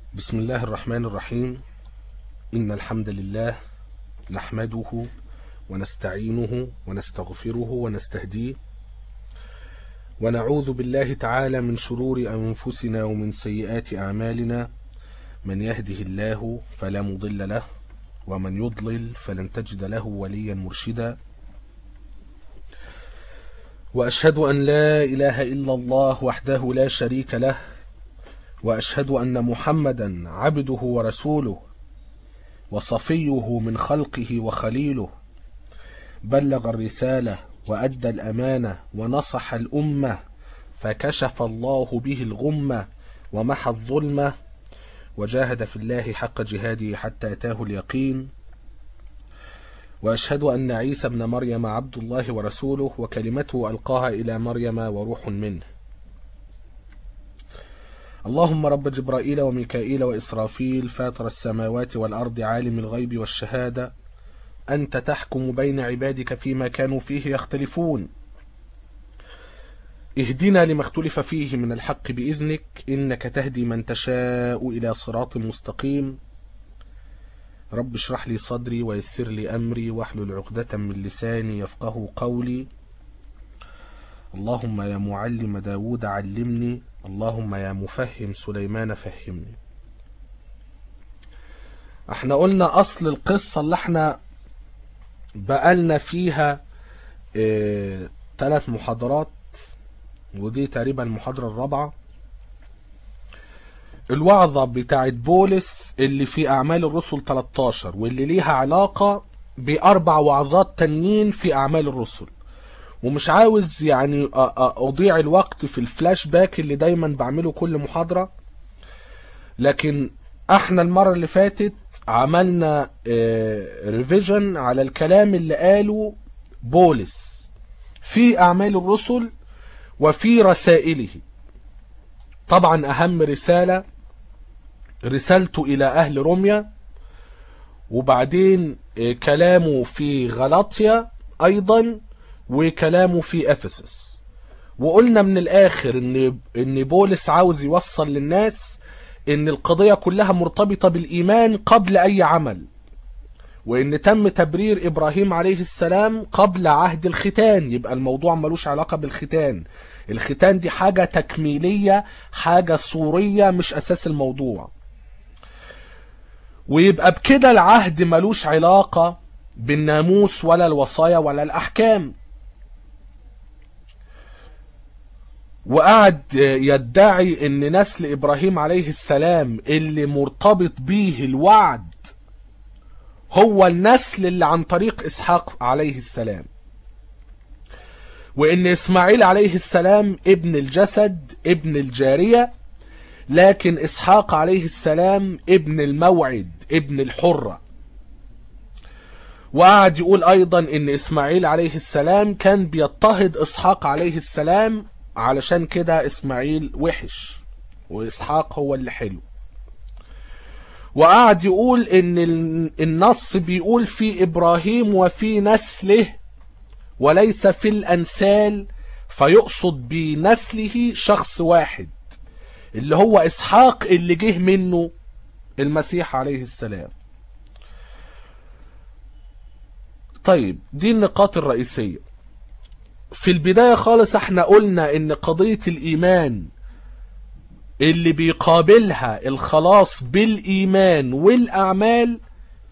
بسم الله الرحمن الرحيم إن الحمد لله نحمده ونستعينه ونستغفره ونستهديه ونعوذ بالله تعالى من شرور أنفسنا ومن سيئات أعمالنا من يهده الله فلا مضل له ومن يضلل فلن تجد له وليا مرشدا وأشهد أن لا إله إلا الله وحده لا شريك له وأشهد أن محمدا عبده ورسوله وصفيه من خلقه وخليله بلغ الرسالة وأدى الأمانة ونصح الأمة فكشف الله به الغمة ومحى الظلمة وجاهد في الله حق جهاده حتى أتاه اليقين وأشهد أن عيسى ابن مريم عبد الله ورسوله وكلمته ألقاها إلى مريم وروح منه اللهم رب جبرائيل وميكائيل وإسرافيل فاطر السماوات والأرض عالم الغيب والشهادة أنت تحكم بين عبادك فيما كانوا فيه يختلفون اهدنا لما اختلف فيه من الحق بإذنك إنك تهدي من تشاء إلى صراط مستقيم رب اشرح لي صدري ويسر لي أمري واحلل عقدة من لساني يفقه قولي اللهم يا معلم داود علمني اللهم يا مفهم سليمان فهمني احنا قلنا اصل القصة اللي احنا بقالنا فيها اه ثلاث محاضرات ودي تقريبا المحاضرة الرابعة الوعظة بتاعت بولس اللي في أعمال الرسل 13 واللي ليها علاقة بأربع وعظات تانيين في أعمال الرسل ومش عاوز يعني أضيع الوقت في الفلاش باك اللي دايما بعمله كل محاضرة لكن احنا المرة اللي فاتت عملنا ريفيجن على الكلام اللي قاله بولس في أعمال الرسل وفي رسائله طبعا أهم رسالة رسالته إلى أهل روميا وبعدين كلامه في غلاطيا أيضا وكلامه في أفسس وقلنا من الآخر إن إن بولس عاوز يوصل للناس إن القضية كلها مرتبطة بالإيمان قبل أي عمل وإن تم تبرير إبراهيم عليه السلام قبل عهد الختان يبقى الموضوع ملوش علاقة بالختان الختان دي حاجة تكميلية حاجة صورية مش أساس الموضوع ويبقى بكده العهد ملوش علاقة بالناموس ولا الوصايا ولا الأحكام وقعد يدعي ان نسل ابراهيم عليه السلام اللي مرتبط بيه الوعد هو النسل اللي عن طريق اسحاق عليه السلام وان اسماعيل عليه السلام ابن الجسد ابن الجارية لكن اسحاق عليه السلام ابن الموعد ابن الحرة وقعد يقول ايضا ان اسماعيل عليه السلام كان بيضطهد اسحاق عليه السلام علشان كده اسماعيل وحش واسحاق هو اللي حلو وقعد يقول ان النص بيقول في ابراهيم وفي نسله وليس في الانسال فيقصد بنسله شخص واحد اللي هو اسحاق اللي جه منه المسيح عليه السلام طيب دي النقاط الرئيسيه في البداية خالص احنا قلنا ان قضية الايمان اللي بيقابلها الخلاص بالايمان والاعمال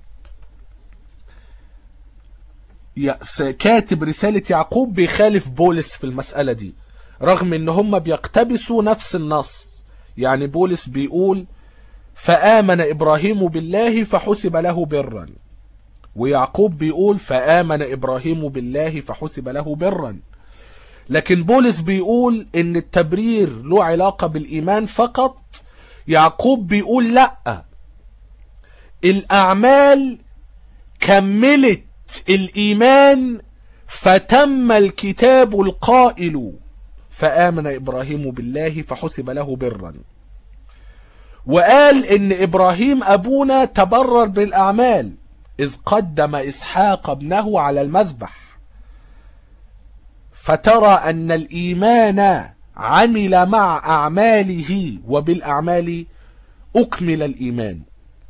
كاتب رسالة يعقوب بيخالف بولس في المسألة دي رغم ان هم بيقتبسوا نفس النص يعني بولس بيقول فآمن إبراهيم بالله فحسب له برا ويعقوب بيقول فآمن إبراهيم بالله فحسب له برا لكن بولس بيقول ان التبرير له علاقة بالايمان فقط يعقوب بيقول لا الاعمال كملت الايمان فتم الكتاب القائل فآمن ابراهيم بالله فحسب له برا وقال ان ابراهيم ابونا تبرر بالاعمال اذ قدم اسحاق ابنه على المذبح فترى أن الإيمان عمل مع أعماله وبالأعمال أكمل الإيمان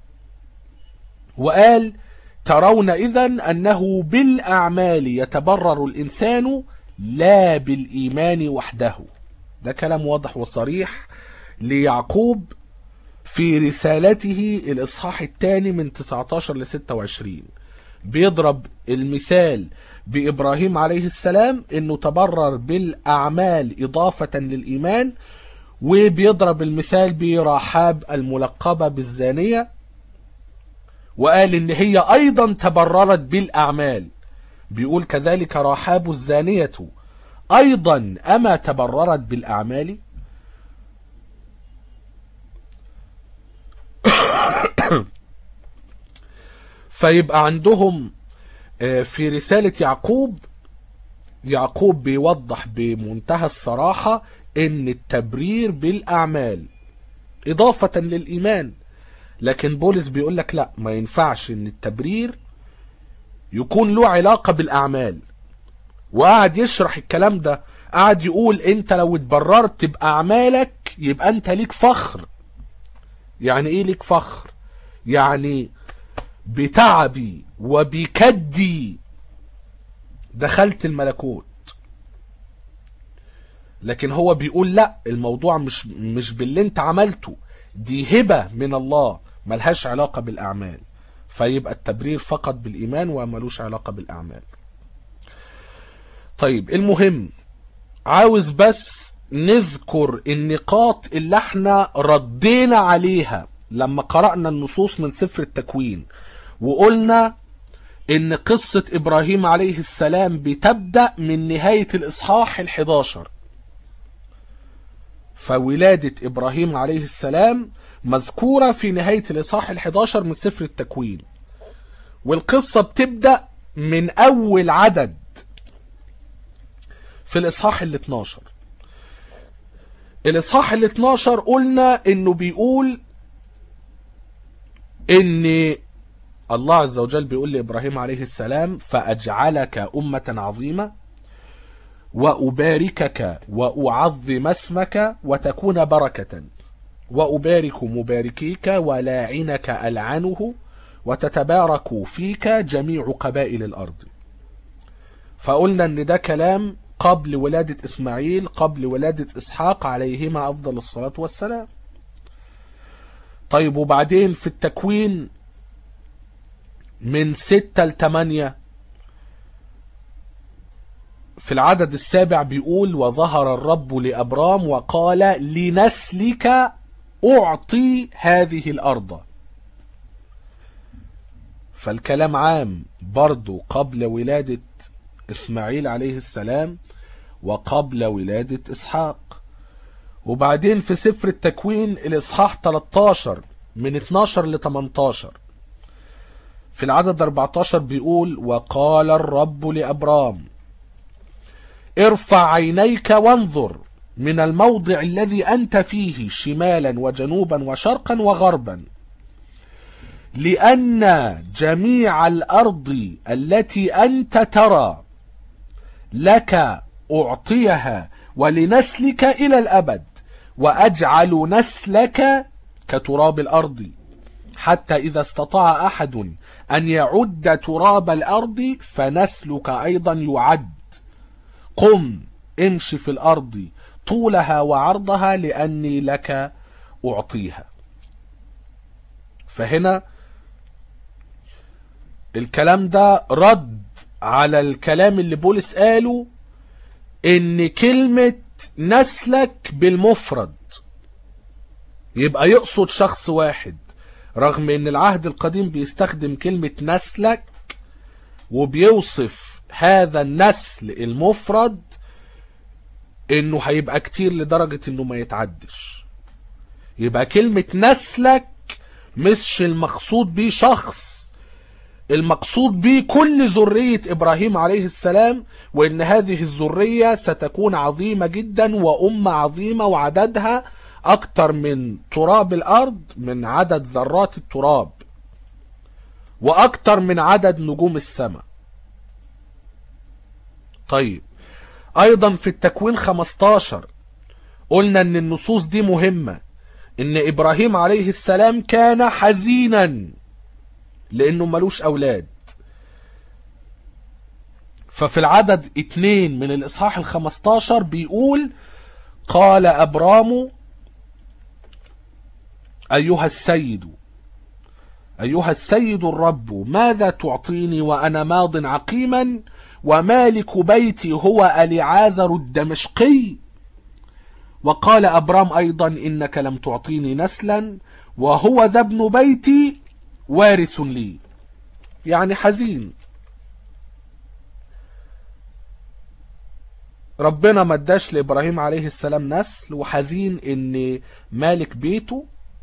وقال ترون إذن أنه بالأعمال يتبرر الإنسان لا بالإيمان وحده ده كلام واضح وصريح ليعقوب في رسالته الإصحاح الثاني من 19 ل 26 بيضرب المثال بإبراهيم عليه السلام إنه تبرر بالأعمال إضافة للإيمان وبيضرب المثال برحاب الملقبة بالزانية وقال إن هي أيضا تبررت بالأعمال بيقول كذلك رحاب الزانية أيضا أما تبررت بالأعمال فيبقى عندهم في رسالة يعقوب يعقوب بيوضح بمنتهى الصراحة ان التبرير بالاعمال اضافة للايمان لكن بولس بيقول لك لا ما ينفعش ان التبرير يكون له علاقة بالاعمال وقعد يشرح الكلام ده قعد يقول انت لو اتبررت باعمالك يبقى انت ليك فخر يعني ايه ليك فخر يعني بتعبي وبكدي دخلت الملكوت لكن هو بيقول لا الموضوع مش مش باللي انت عملته دي هبة من الله ملهاش علاقة بالأعمال فيبقى التبرير فقط بالإيمان وملوش علاقة بالأعمال طيب المهم عاوز بس نذكر النقاط اللي احنا ردينا عليها لما قرأنا النصوص من سفر التكوين وقلنا ان قصة ابراهيم عليه السلام بتبدأ من نهاية الاصحاح الحداشر فولادة ابراهيم عليه السلام مذكورة في نهاية الاصحاح الحداشر من سفر التكوين والقصة بتبدأ من اول عدد في الاصحاح ال 12 الاصحاح ال 12 قلنا انه بيقول ان الله عز وجل بيقول لإبراهيم عليه السلام فأجعلك أمة عظيمة وأباركك وأعظم اسمك وتكون بركة وأبارك مباركيك ولاعنك ألعنه وتتبارك فيك جميع قبائل الأرض فقلنا أن ده كلام قبل ولادة إسماعيل قبل ولادة إسحاق عليهما أفضل الصلاة والسلام طيب وبعدين في التكوين من ستة لتمانية في العدد السابع بيقول وظهر الرب لأبرام وقال لنسلك أعطي هذه الأرض فالكلام عام برضو قبل ولادة إسماعيل عليه السلام وقبل ولادة إسحاق وبعدين في سفر التكوين الإصحاح 13 من 12 ل 18 في العدد 14 بيقول وقال الرب لأبرام ارفع عينيك وانظر من الموضع الذي أنت فيه شمالا وجنوبا وشرقا وغربا لأن جميع الأرض التي أنت ترى لك أعطيها ولنسلك إلى الأبد وأجعل نسلك كتراب الأرض حتى إذا استطاع أحد أن يعد تراب الأرض فنسلك أيضا يعد قم امشي في الأرض طولها وعرضها لأني لك أعطيها فهنا الكلام ده رد على الكلام اللي بولس قاله ان كلمة نسلك بالمفرد يبقى يقصد شخص واحد رغم ان العهد القديم بيستخدم كلمة نسلك وبيوصف هذا النسل المفرد انه هيبقى كتير لدرجة انه ما يتعدش يبقى كلمة نسلك مش المقصود بيه شخص المقصود به كل ذرية إبراهيم عليه السلام وإن هذه الذرية ستكون عظيمة جدا وأمة عظيمة وعددها أكتر من تراب الأرض من عدد ذرات التراب وأكتر من عدد نجوم السماء طيب أيضا في التكوين 15 قلنا أن النصوص دي مهمة ان ابراهيم عليه السلام كان حزينا لانه ملوش اولاد ففي العدد اتنين من الاصحاح الخمستاشر بيقول قال ابرام ايها السيد ايها السيد الرب ماذا تعطيني وانا ماض عقيما ومالك بيتي هو اليعازر الدمشقي وقال ابرام ايضا انك لم تعطيني نسلا وهو ذا ابن بيتي وارث لي يعني حزين ربنا ما اداش لابراهيم عليه السلام نسل وحزين ان مالك بيته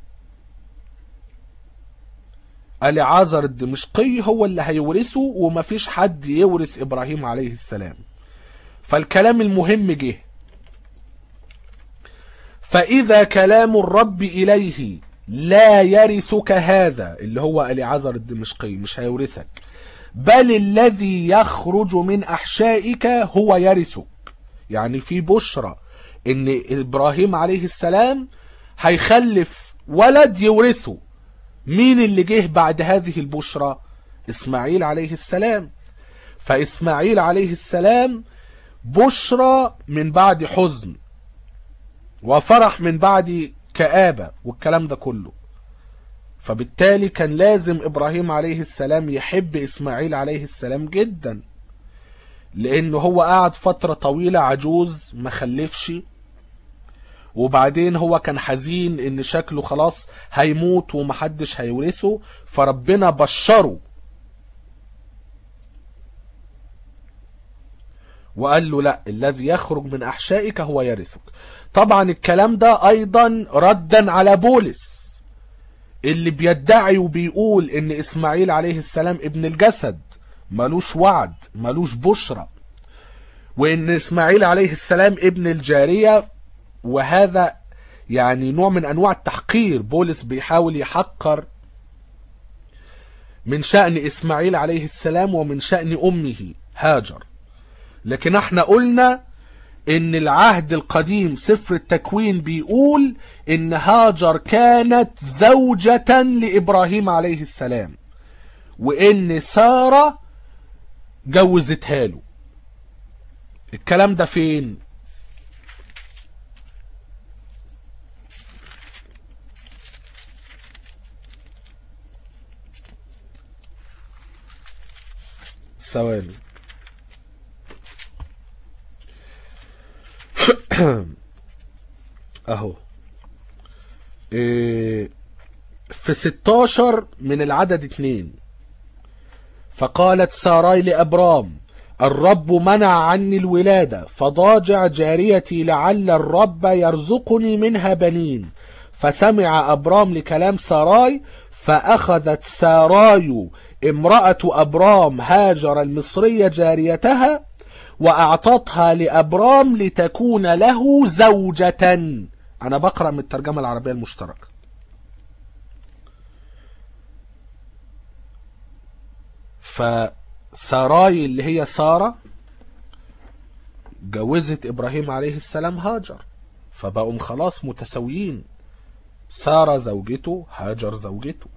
اليعازر الدمشقي هو اللي هيورثه ومفيش حد يورث ابراهيم عليه السلام فالكلام المهم جه فاذا كلام الرب اليه لا يرثك هذا اللي هو اليعازر الدمشقي مش هيورثك بل الذي يخرج من احشائك هو يرثك يعني في بشرى ان ابراهيم عليه السلام هيخلف ولد يورثه مين اللي جه بعد هذه البشرى اسماعيل عليه السلام فاسماعيل عليه السلام بشرى من بعد حزن وفرح من بعد كآبة والكلام ده كله فبالتالي كان لازم ابراهيم عليه السلام يحب اسماعيل عليه السلام جدا لانه هو قعد فترة طويلة عجوز ما خلفش وبعدين هو كان حزين ان شكله خلاص هيموت ومحدش هيورثه فربنا بشره وقال له لا الذي يخرج من احشائك هو يرثك طبعا الكلام ده ايضا ردا على بولس اللي بيدعي وبيقول ان اسماعيل عليه السلام ابن الجسد ملوش وعد ملوش بشرى وان اسماعيل عليه السلام ابن الجارية وهذا يعني نوع من انواع التحقير بولس بيحاول يحقر من شأن اسماعيل عليه السلام ومن شأن امه هاجر لكن احنا قلنا ان العهد القديم سفر التكوين بيقول ان هاجر كانت زوجة لابراهيم عليه السلام وان سارة جوزتها له الكلام ده فين ثواني اهو إيه في 16 من العدد اتنين فقالت ساراي لأبرام الرب منع عني الولادة فضاجع جاريتي لعل الرب يرزقني منها بنين فسمع أبرام لكلام ساراي فأخذت ساراي امرأة أبرام هاجر المصرية جاريتها وأعطتها لأبرام لتكون له زوجة أنا بقرأ من الترجمة العربية المشتركة فساراي اللي هي سارة جوزت إبراهيم عليه السلام هاجر فبقوا خلاص متساويين سارة زوجته هاجر زوجته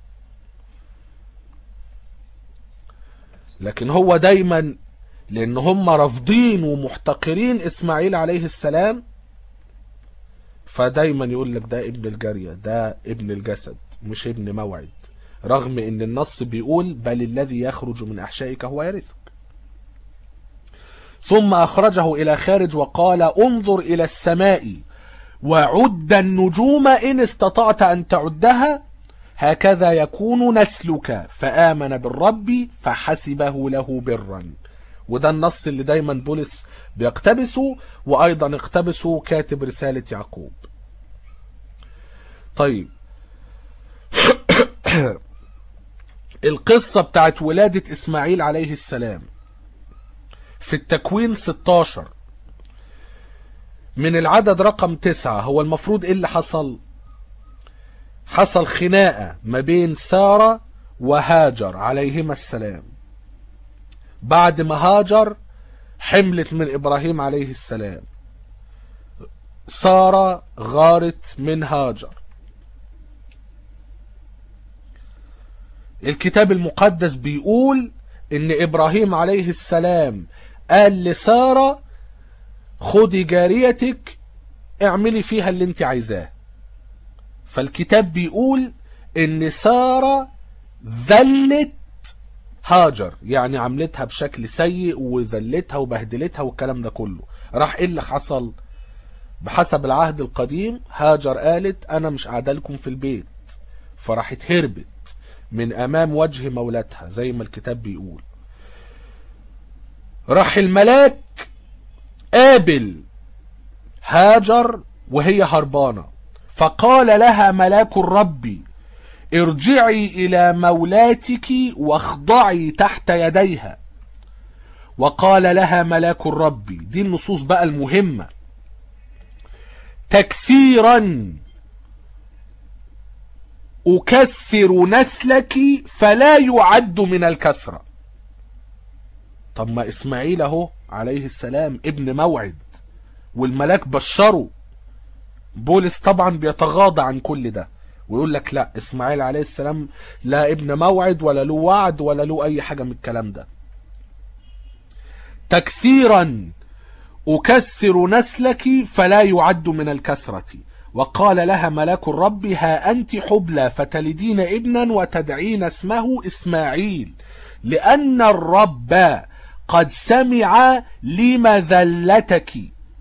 لكن هو دايما لان هم رافضين ومحتقرين اسماعيل عليه السلام فدايما يقول لك ده ابن الجارية ده ابن الجسد مش ابن موعد رغم ان النص بيقول بل الذي يخرج من احشائك هو يرثك ثم اخرجه الى خارج وقال انظر الى السماء وعد النجوم ان استطعت ان تعدها هكذا يكون نسلك فآمن بالرب فحسبه له برا وده النص اللي دايما بولس بيقتبسه وايضا اقتبسه كاتب رسالة يعقوب طيب القصة بتاعت ولادة اسماعيل عليه السلام في التكوين 16 من العدد رقم 9 هو المفروض ايه اللي حصل حصل خناقة ما بين سارة وهاجر عليهما السلام بعد ما هاجر حملت من إبراهيم عليه السلام سارة غارت من هاجر الكتاب المقدس بيقول ان ابراهيم عليه السلام قال لسارة خدي جاريتك اعملي فيها اللي انت عايزاه فالكتاب بيقول ان سارة ذلت هاجر يعني عملتها بشكل سيء وذلتها وبهدلتها والكلام ده كله راح ايه اللي حصل بحسب العهد القديم هاجر قالت انا مش قاعده لكم في البيت فراحت هربت من امام وجه مولاتها زي ما الكتاب بيقول راح الملاك قابل هاجر وهي هربانة فقال لها ملاك الرب ارجعي الى مولاتك واخضعي تحت يديها وقال لها ملاك الرب دي النصوص بقى المهمة تكسيرا أكسر نسلك فلا يعد من الكسرة طب ما إسماعيل أهو عليه السلام ابن موعد والملاك بشره بولس طبعا بيتغاضى عن كل ده ويقول لك لا إسماعيل عليه السلام لا ابن موعد ولا له وعد ولا له أي حاجة من الكلام ده تكسيرا أكسر نسلك فلا يعد من الكسرة وقال لها ملاك الرب ها أنت حبلى فتلدين ابنا وتدعين اسمه إسماعيل لأن الرب قد سمع لمذلتك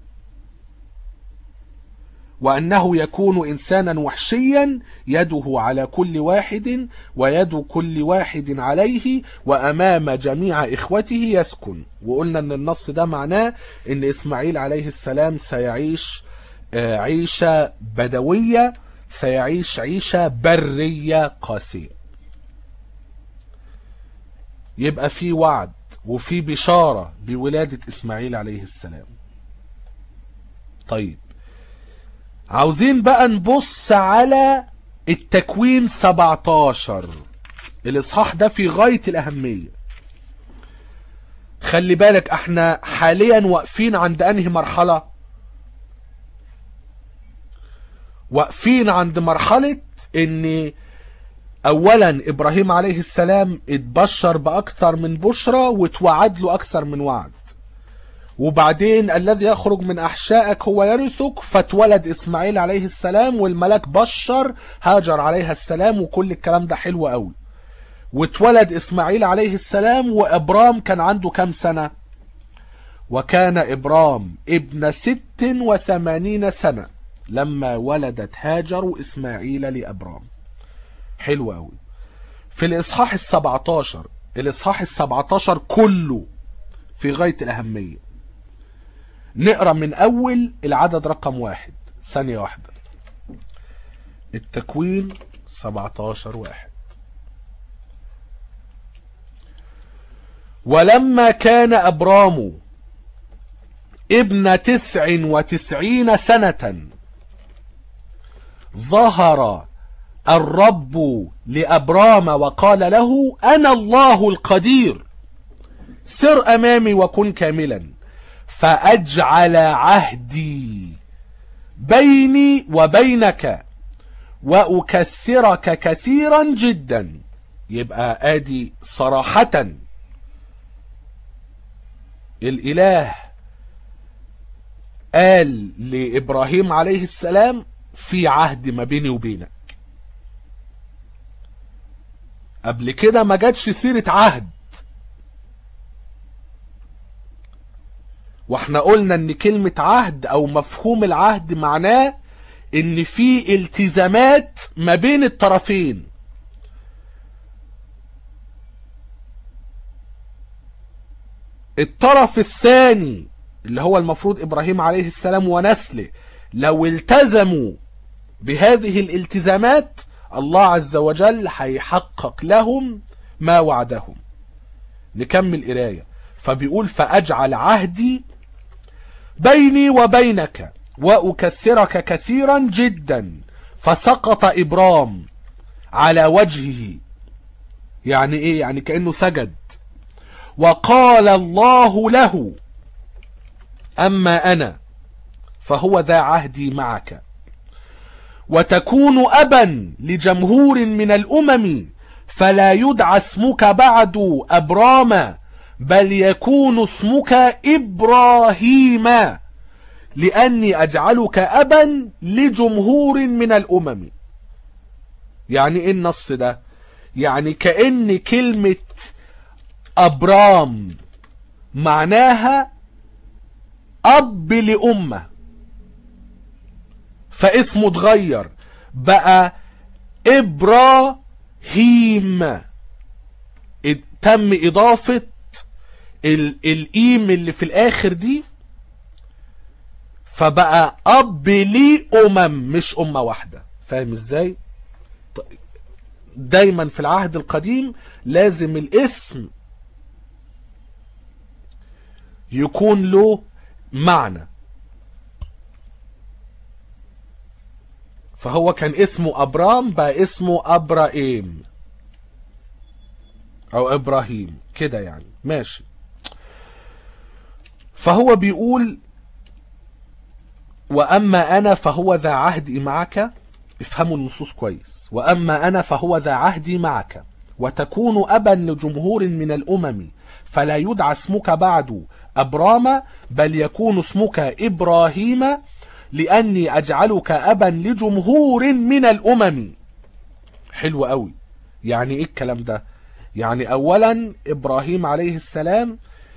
وأنه يكون إنسانا وحشيا يده على كل واحد ويد كل واحد عليه وأمام جميع إخوته يسكن وقلنا أن النص ده معناه أن إسماعيل عليه السلام سيعيش عيشة بدوية سيعيش عيشة برية قاسية يبقى في وعد وفي بشارة بولادة إسماعيل عليه السلام طيب عاوزين بقى نبص على التكوين 17 الإصحاح ده في غاية الأهمية خلي بالك احنا حاليا واقفين عند انهي مرحلة واقفين عند مرحلة ان اولا ابراهيم عليه السلام اتبشر باكثر من بشرى واتوعد له اكثر من وعد وبعدين الذي يخرج من احشائك هو يرثك فاتولد اسماعيل عليه السلام والملاك بشر هاجر عليها السلام وكل الكلام ده حلو قوي واتولد اسماعيل عليه السلام وابرام كان عنده كام سنة وكان ابرام ابن ست وثمانين سنة لما ولدت هاجر اسماعيل لابرام حلو قوي في الاصحاح السبعتاشر الاصحاح السبعتاشر كله في غاية الاهمية نقرا من اول العدد رقم واحد ثانية واحدة التكوين 17 واحد ولما كان أبرام ابن تسع وتسعين سنة ظهر الرب لأبرام وقال له أنا الله القدير سر أمامي وكن كاملا فأجعل عهدي بيني وبينك وأكثرك كثيرا جدا يبقى آدي صراحة الإله قال لإبراهيم عليه السلام في عهد ما بيني وبينك قبل كده ما جاتش سيرة عهد واحنا قلنا ان كلمة عهد او مفهوم العهد معناه ان في التزامات ما بين الطرفين الطرف الثاني اللي هو المفروض ابراهيم عليه السلام ونسله لو التزموا بهذه الالتزامات الله عز وجل هيحقق لهم ما وعدهم نكمل قرايه فبيقول فاجعل عهدي بيني وبينك واكثرك كثيرا جدا فسقط ابرام على وجهه يعني ايه يعني كانه سجد وقال الله له اما انا فهو ذا عهدي معك وتكون ابا لجمهور من الامم فلا يدعى اسمك بعد أبرام بل يكون اسمك إبراهيم لأني أجعلك أبا لجمهور من الأمم يعني إيه النص ده يعني كأن كلمة أبرام معناها أب لأمة فاسمه اتغير بقى إبراهيم تم إضافة ال الإيم اللي في الآخر دي فبقى أب لأمم مش أمة واحدة فاهم إزاي؟ دايما في العهد القديم لازم الاسم يكون له معنى فهو كان اسمه أبرام بقى اسمه أبراهيم أو إبراهيم كده يعني ماشي فهو بيقول وأما أنا فهو ذا عهدي معك افهموا النصوص كويس وأما أنا فهو ذا عهدي معك وتكون أبا لجمهور من الأمم فلا يدعى اسمك بعد أبرام بل يكون اسمك إبراهيم لأني أجعلك أبا لجمهور من الأمم حلو قوي يعني إيه الكلام ده يعني أولا إبراهيم عليه السلام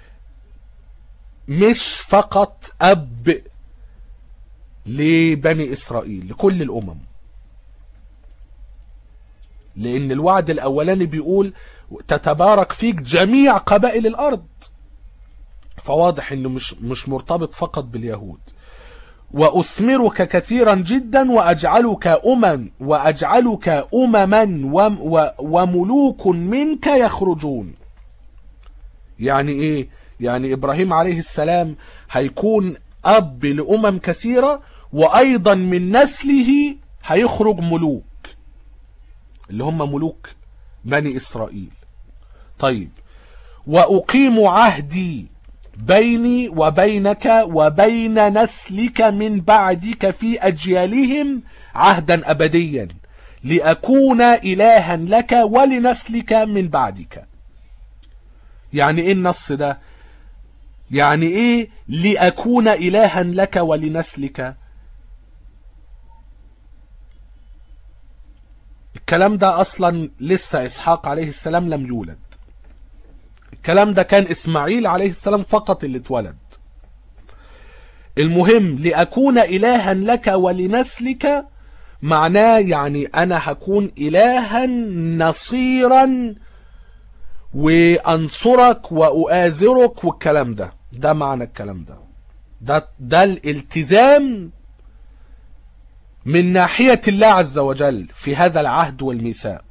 مش فقط أب لبني إسرائيل لكل الأمم لأن الوعد الأولاني بيقول تتبارك فيك جميع قبائل الأرض فواضح أنه مش, مش مرتبط فقط باليهود وأثمرك كثيرا جدا وأجعلك أمم وأجعلك أمما وملوك منك يخرجون يعني إيه؟ يعني إبراهيم عليه السلام هيكون أب لأمم كثيرة وأيضا من نسله هيخرج ملوك اللي هم ملوك بني إسرائيل طيب وأقيم عهدي بيني وبينك وبين نسلك من بعدك في أجيالهم عهدا أبديا لأكون إلها لك ولنسلك من بعدك يعني إيه النص ده يعني إيه لأكون إلها لك ولنسلك الكلام ده أصلا لسه إسحاق عليه السلام لم يولد الكلام ده كان إسماعيل عليه السلام فقط اللي اتولد المهم لأكون إلها لك ولنسلك معناه يعني أنا هكون إلها نصيرا وأنصرك وأؤازرك والكلام ده ده معنى الكلام ده ده, ده الالتزام من ناحية الله عز وجل في هذا العهد والميثاق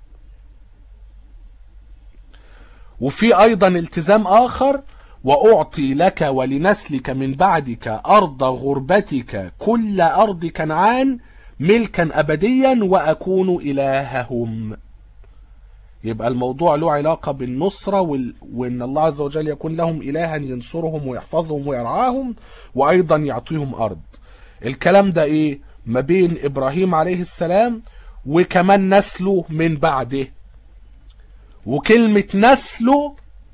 وفي أيضا التزام آخر وأعطي لك ولنسلك من بعدك أرض غربتك كل أرض كنعان ملكا أبديا وأكون إلههم يبقى الموضوع له علاقة بالنصرة وال... وإن الله عز وجل يكون لهم إلها ينصرهم ويحفظهم ويرعاهم وأيضا يعطيهم أرض الكلام ده إيه ما بين إبراهيم عليه السلام وكمان نسله من بعده وكلمة نسله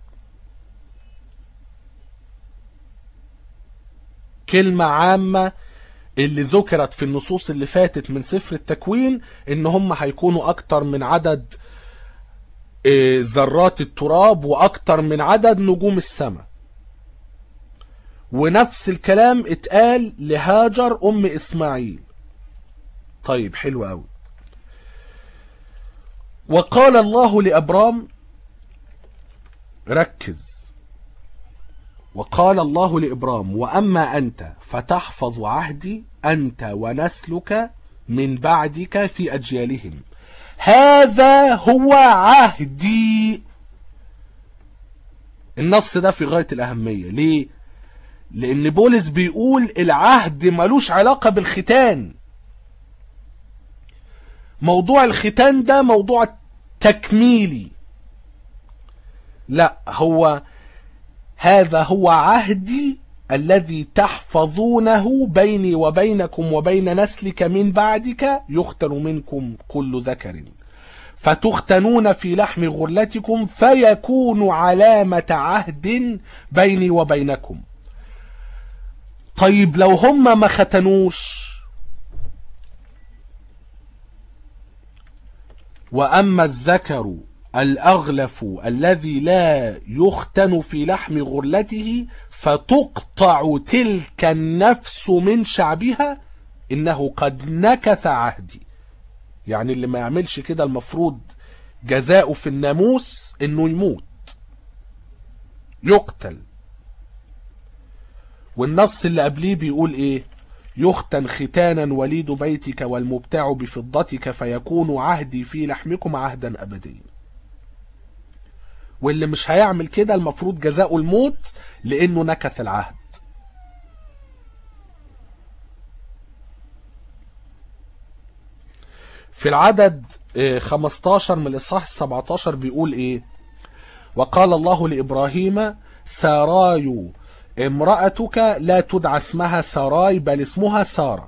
كلمة عامة اللي ذكرت في النصوص اللي فاتت من سفر التكوين ان هم هيكونوا اكتر من عدد ذرات التراب واكتر من عدد نجوم السماء ونفس الكلام اتقال لهاجر ام اسماعيل طيب حلو قوي وقال الله لأبرام ركز وقال الله لإبرام وأما أنت فتحفظ عهدي أنت ونسلك من بعدك في أجيالهم هذا هو عهدي النص ده في غاية الأهمية ليه؟ لأن بولس بيقول العهد ملوش علاقة بالختان موضوع الختان ده موضوع تكميلي لا هو هذا هو عهدي الذي تحفظونه بيني وبينكم وبين نسلك من بعدك يختن منكم كل ذكر فتختنون في لحم غرلتكم فيكون علامة عهد بيني وبينكم طيب لو هم ما ختنوش وأما الذكر الأغلف الذي لا يختن في لحم غرلته فتقطع تلك النفس من شعبها إنه قد نكث عهدي يعني اللي ما يعملش كده المفروض جزاؤه في الناموس إنه يموت يقتل والنص اللي قبليه بيقول إيه يختن ختانا وليد بيتك والمبتاع بفضتك فيكون عهدي في لحمكم عهدا أبديا واللي مش هيعمل كده المفروض جزاؤه الموت لانه نكث العهد في العدد 15 من الاصحاح 17 بيقول ايه وقال الله لابراهيم ساراي امرأتك لا تدعى اسمها ساراي بل اسمها سارة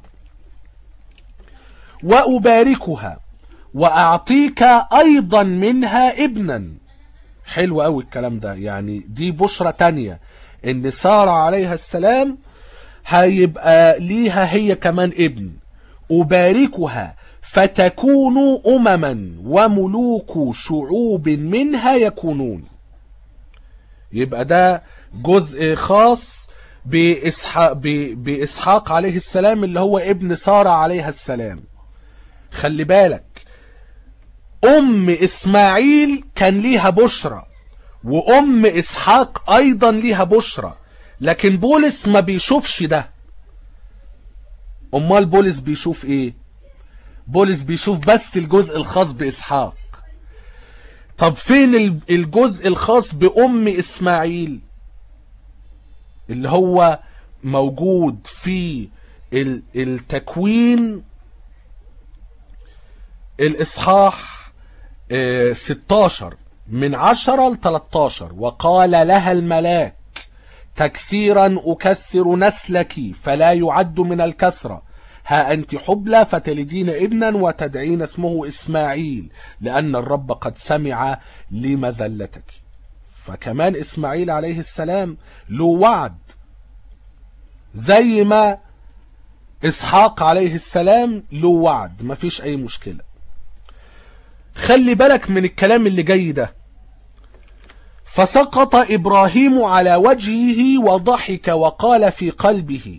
وأباركها وأعطيك أيضا منها ابنا حلو قوي الكلام ده يعني دي بشرة تانية ان سارة عليها السلام هيبقى ليها هي كمان ابن أباركها فتكون أمما وملوك شعوب منها يكونون يبقى ده جزء خاص بإسحاق, بإسحاق عليه السلام اللي هو ابن سارة عليها السلام خلي بالك أم إسماعيل كان ليها بشرة وأم إسحاق أيضا ليها بشرة لكن بولس ما بيشوفش ده أمال بولس بيشوف إيه بولس بيشوف بس الجزء الخاص بإسحاق طب فين الجزء الخاص بأم إسماعيل اللي هو موجود في التكوين الإصحاح 16 من 10 ل 13 وقال لها الملاك تكثيرا أكثر نسلك فلا يعد من الكثرة ها أنت حبلى فتلدين ابنا وتدعين اسمه إسماعيل لأن الرب قد سمع لمذلتك فكمان إسماعيل عليه السلام له وعد زي ما إسحاق عليه السلام له وعد مفيش أي مشكلة خلي بالك من الكلام اللي جاي ده فسقط إبراهيم على وجهه وضحك وقال في قلبه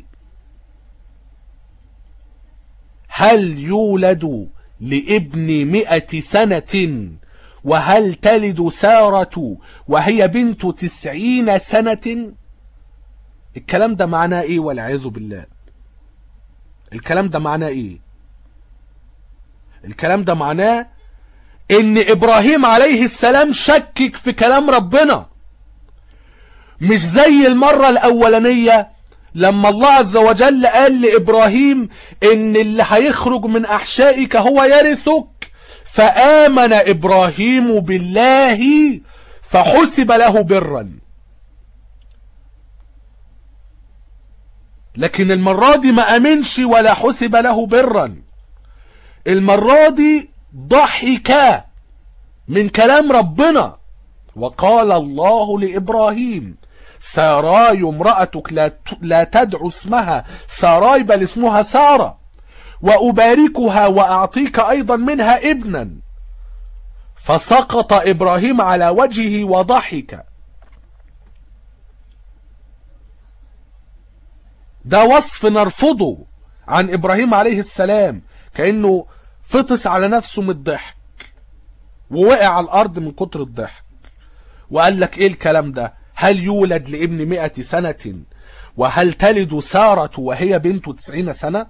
هل يولد لابن مئة سنة وهل تلد سارة وهي بنت تسعين سنة الكلام ده معناه ايه والعياذ بالله الكلام ده معناه ايه الكلام ده معناه ان ابراهيم عليه السلام شكك في كلام ربنا مش زي المرة الاولانية لما الله عز وجل قال لابراهيم ان اللي هيخرج من احشائك هو يرثك فامن ابراهيم بالله فحسب له برا لكن المرة دي ما امنش ولا حسب له برا المرة دي ضحك من كلام ربنا وقال الله لإبراهيم ساراي امرأتك لا, لا تدعو اسمها ساراي بل اسمها سارة وأباركها وأعطيك أيضا منها ابنا فسقط إبراهيم على وجهه وضحك ده وصف نرفضه عن إبراهيم عليه السلام كأنه فطس على نفسه من الضحك ووقع على الأرض من كتر الضحك وقال لك إيه الكلام ده هل يولد لابن مئة سنة وهل تلد سارة وهي بنت تسعين سنة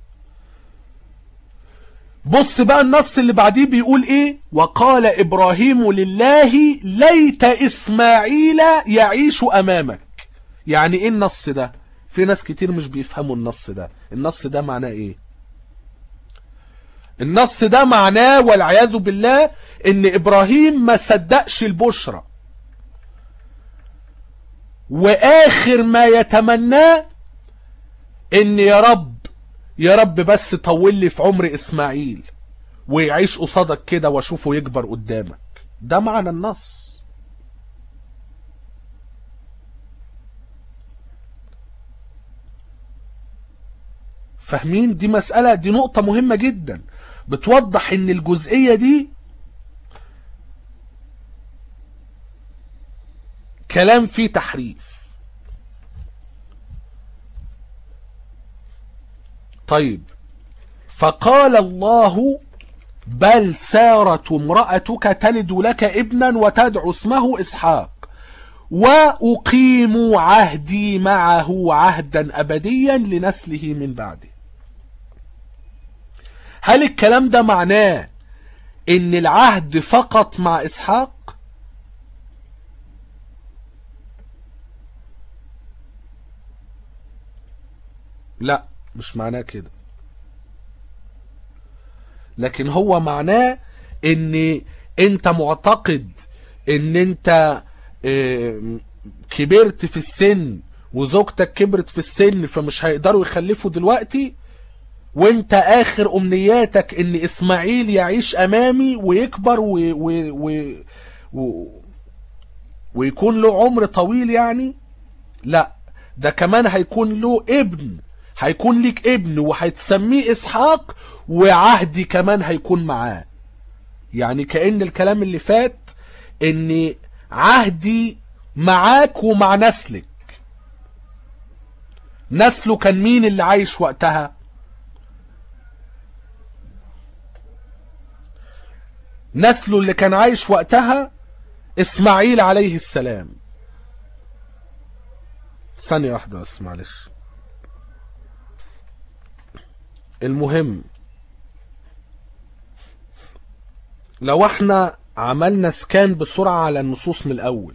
بص بقى النص اللي بعديه بيقول ايه وقال ابراهيم لله ليت اسماعيل يعيش امامك يعني ايه النص ده في ناس كتير مش بيفهموا النص ده النص ده معناه ايه النص ده معناه والعياذ بالله ان ابراهيم ما صدقش البشرى واخر ما يتمناه ان يا رب يا رب بس طول لي في عمر اسماعيل ويعيش قصادك كده واشوفه يكبر قدامك ده معنى النص فاهمين دي مسألة دي نقطة مهمة جدا بتوضح ان الجزئية دي كلام فيه تحريف طيب فقال الله بل سارت امرأتك تلد لك ابنا وتدعو اسمه إسحاق وأقيم عهدي معه عهدا أبديا لنسله من بعده هل الكلام ده معناه ان العهد فقط مع إسحاق لا مش معناه كده لكن هو معناه ان انت معتقد ان انت اه كبرت في السن وزوجتك كبرت في السن فمش هيقدروا يخلفوا دلوقتي وانت اخر امنياتك ان اسماعيل يعيش امامي ويكبر و و و و ويكون له عمر طويل يعني لا ده كمان هيكون له ابن هيكون ليك ابن وهتسميه اسحاق وعهدي كمان هيكون معاه يعني كأن الكلام اللي فات ان عهدي معاك ومع نسلك نسله كان مين اللي عايش وقتها نسله اللي كان عايش وقتها اسماعيل عليه السلام ثانية واحدة بس معلش المهم لو احنا عملنا سكان بسرعة على النصوص من الأول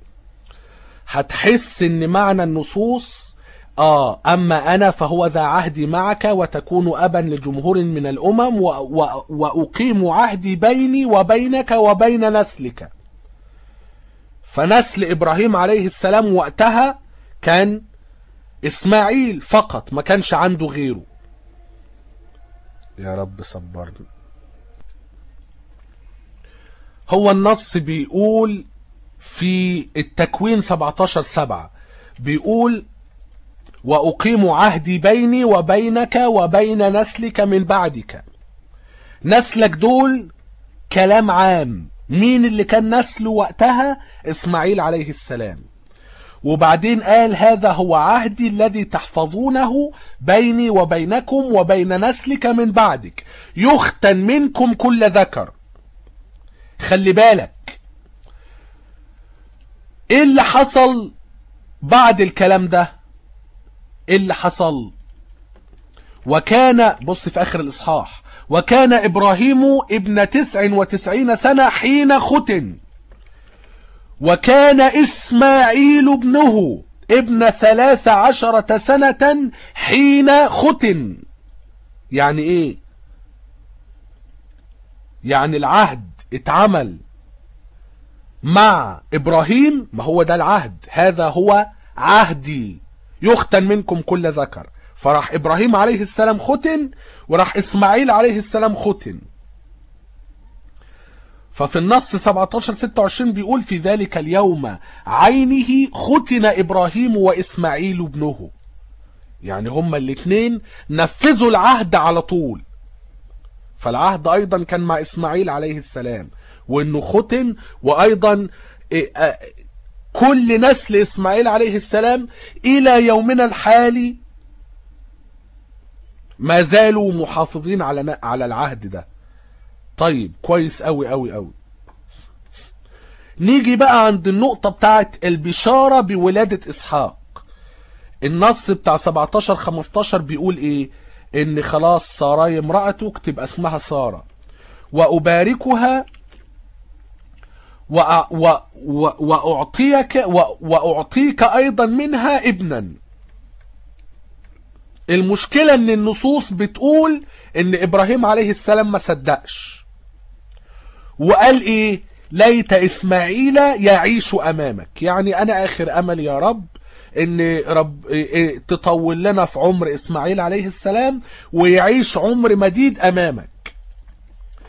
هتحس ان معنى النصوص اه اما انا فهو ذا عهدي معك وتكون ابا لجمهور من الامم و و واقيم عهدي بيني وبينك وبين نسلك فنسل ابراهيم عليه السلام وقتها كان اسماعيل فقط ما كانش عنده غيره يا رب صبرني هو النص بيقول في التكوين 17 سبعة بيقول وأقيم عهدي بيني وبينك وبين نسلك من بعدك نسلك دول كلام عام مين اللي كان نسله وقتها اسماعيل عليه السلام وبعدين قال هذا هو عهدي الذي تحفظونه بيني وبينكم وبين نسلك من بعدك يختن منكم كل ذكر خلي بالك ايه اللي حصل بعد الكلام ده ايه اللي حصل وكان بص في اخر الاصحاح وكان ابراهيم ابن تسع وتسعين سنة حين ختن وكان اسماعيل ابنه ابن ثلاث عشرة سنة حين ختن يعني ايه يعني العهد اتعمل مع ابراهيم ما هو ده العهد هذا هو عهدي يختن منكم كل ذكر فراح ابراهيم عليه السلام ختن وراح اسماعيل عليه السلام ختن ففي النص 17 26 بيقول في ذلك اليوم عينه ختن ابراهيم واسماعيل ابنه يعني هما الاثنين نفذوا العهد على طول فالعهد ايضا كان مع اسماعيل عليه السلام وانه ختن وايضا كل نسل اسماعيل عليه السلام الى يومنا الحالي ما زالوا محافظين على على العهد ده طيب كويس قوي قوي قوي نيجي بقى عند النقطة بتاعت البشارة بولادة اسحاق النص بتاع 17 15 بيقول ايه ان خلاص ساراي امرأتك تبقى اسمها سارة وأباركها وأ... و... و... وأعطيك و... وأعطيك أيضا منها ابنا المشكلة ان النصوص بتقول ان ابراهيم عليه السلام ما صدقش وقال ايه ليت اسماعيل يعيش امامك يعني انا اخر امل يا رب ان رب إيه تطول لنا في عمر اسماعيل عليه السلام ويعيش عمر مديد امامك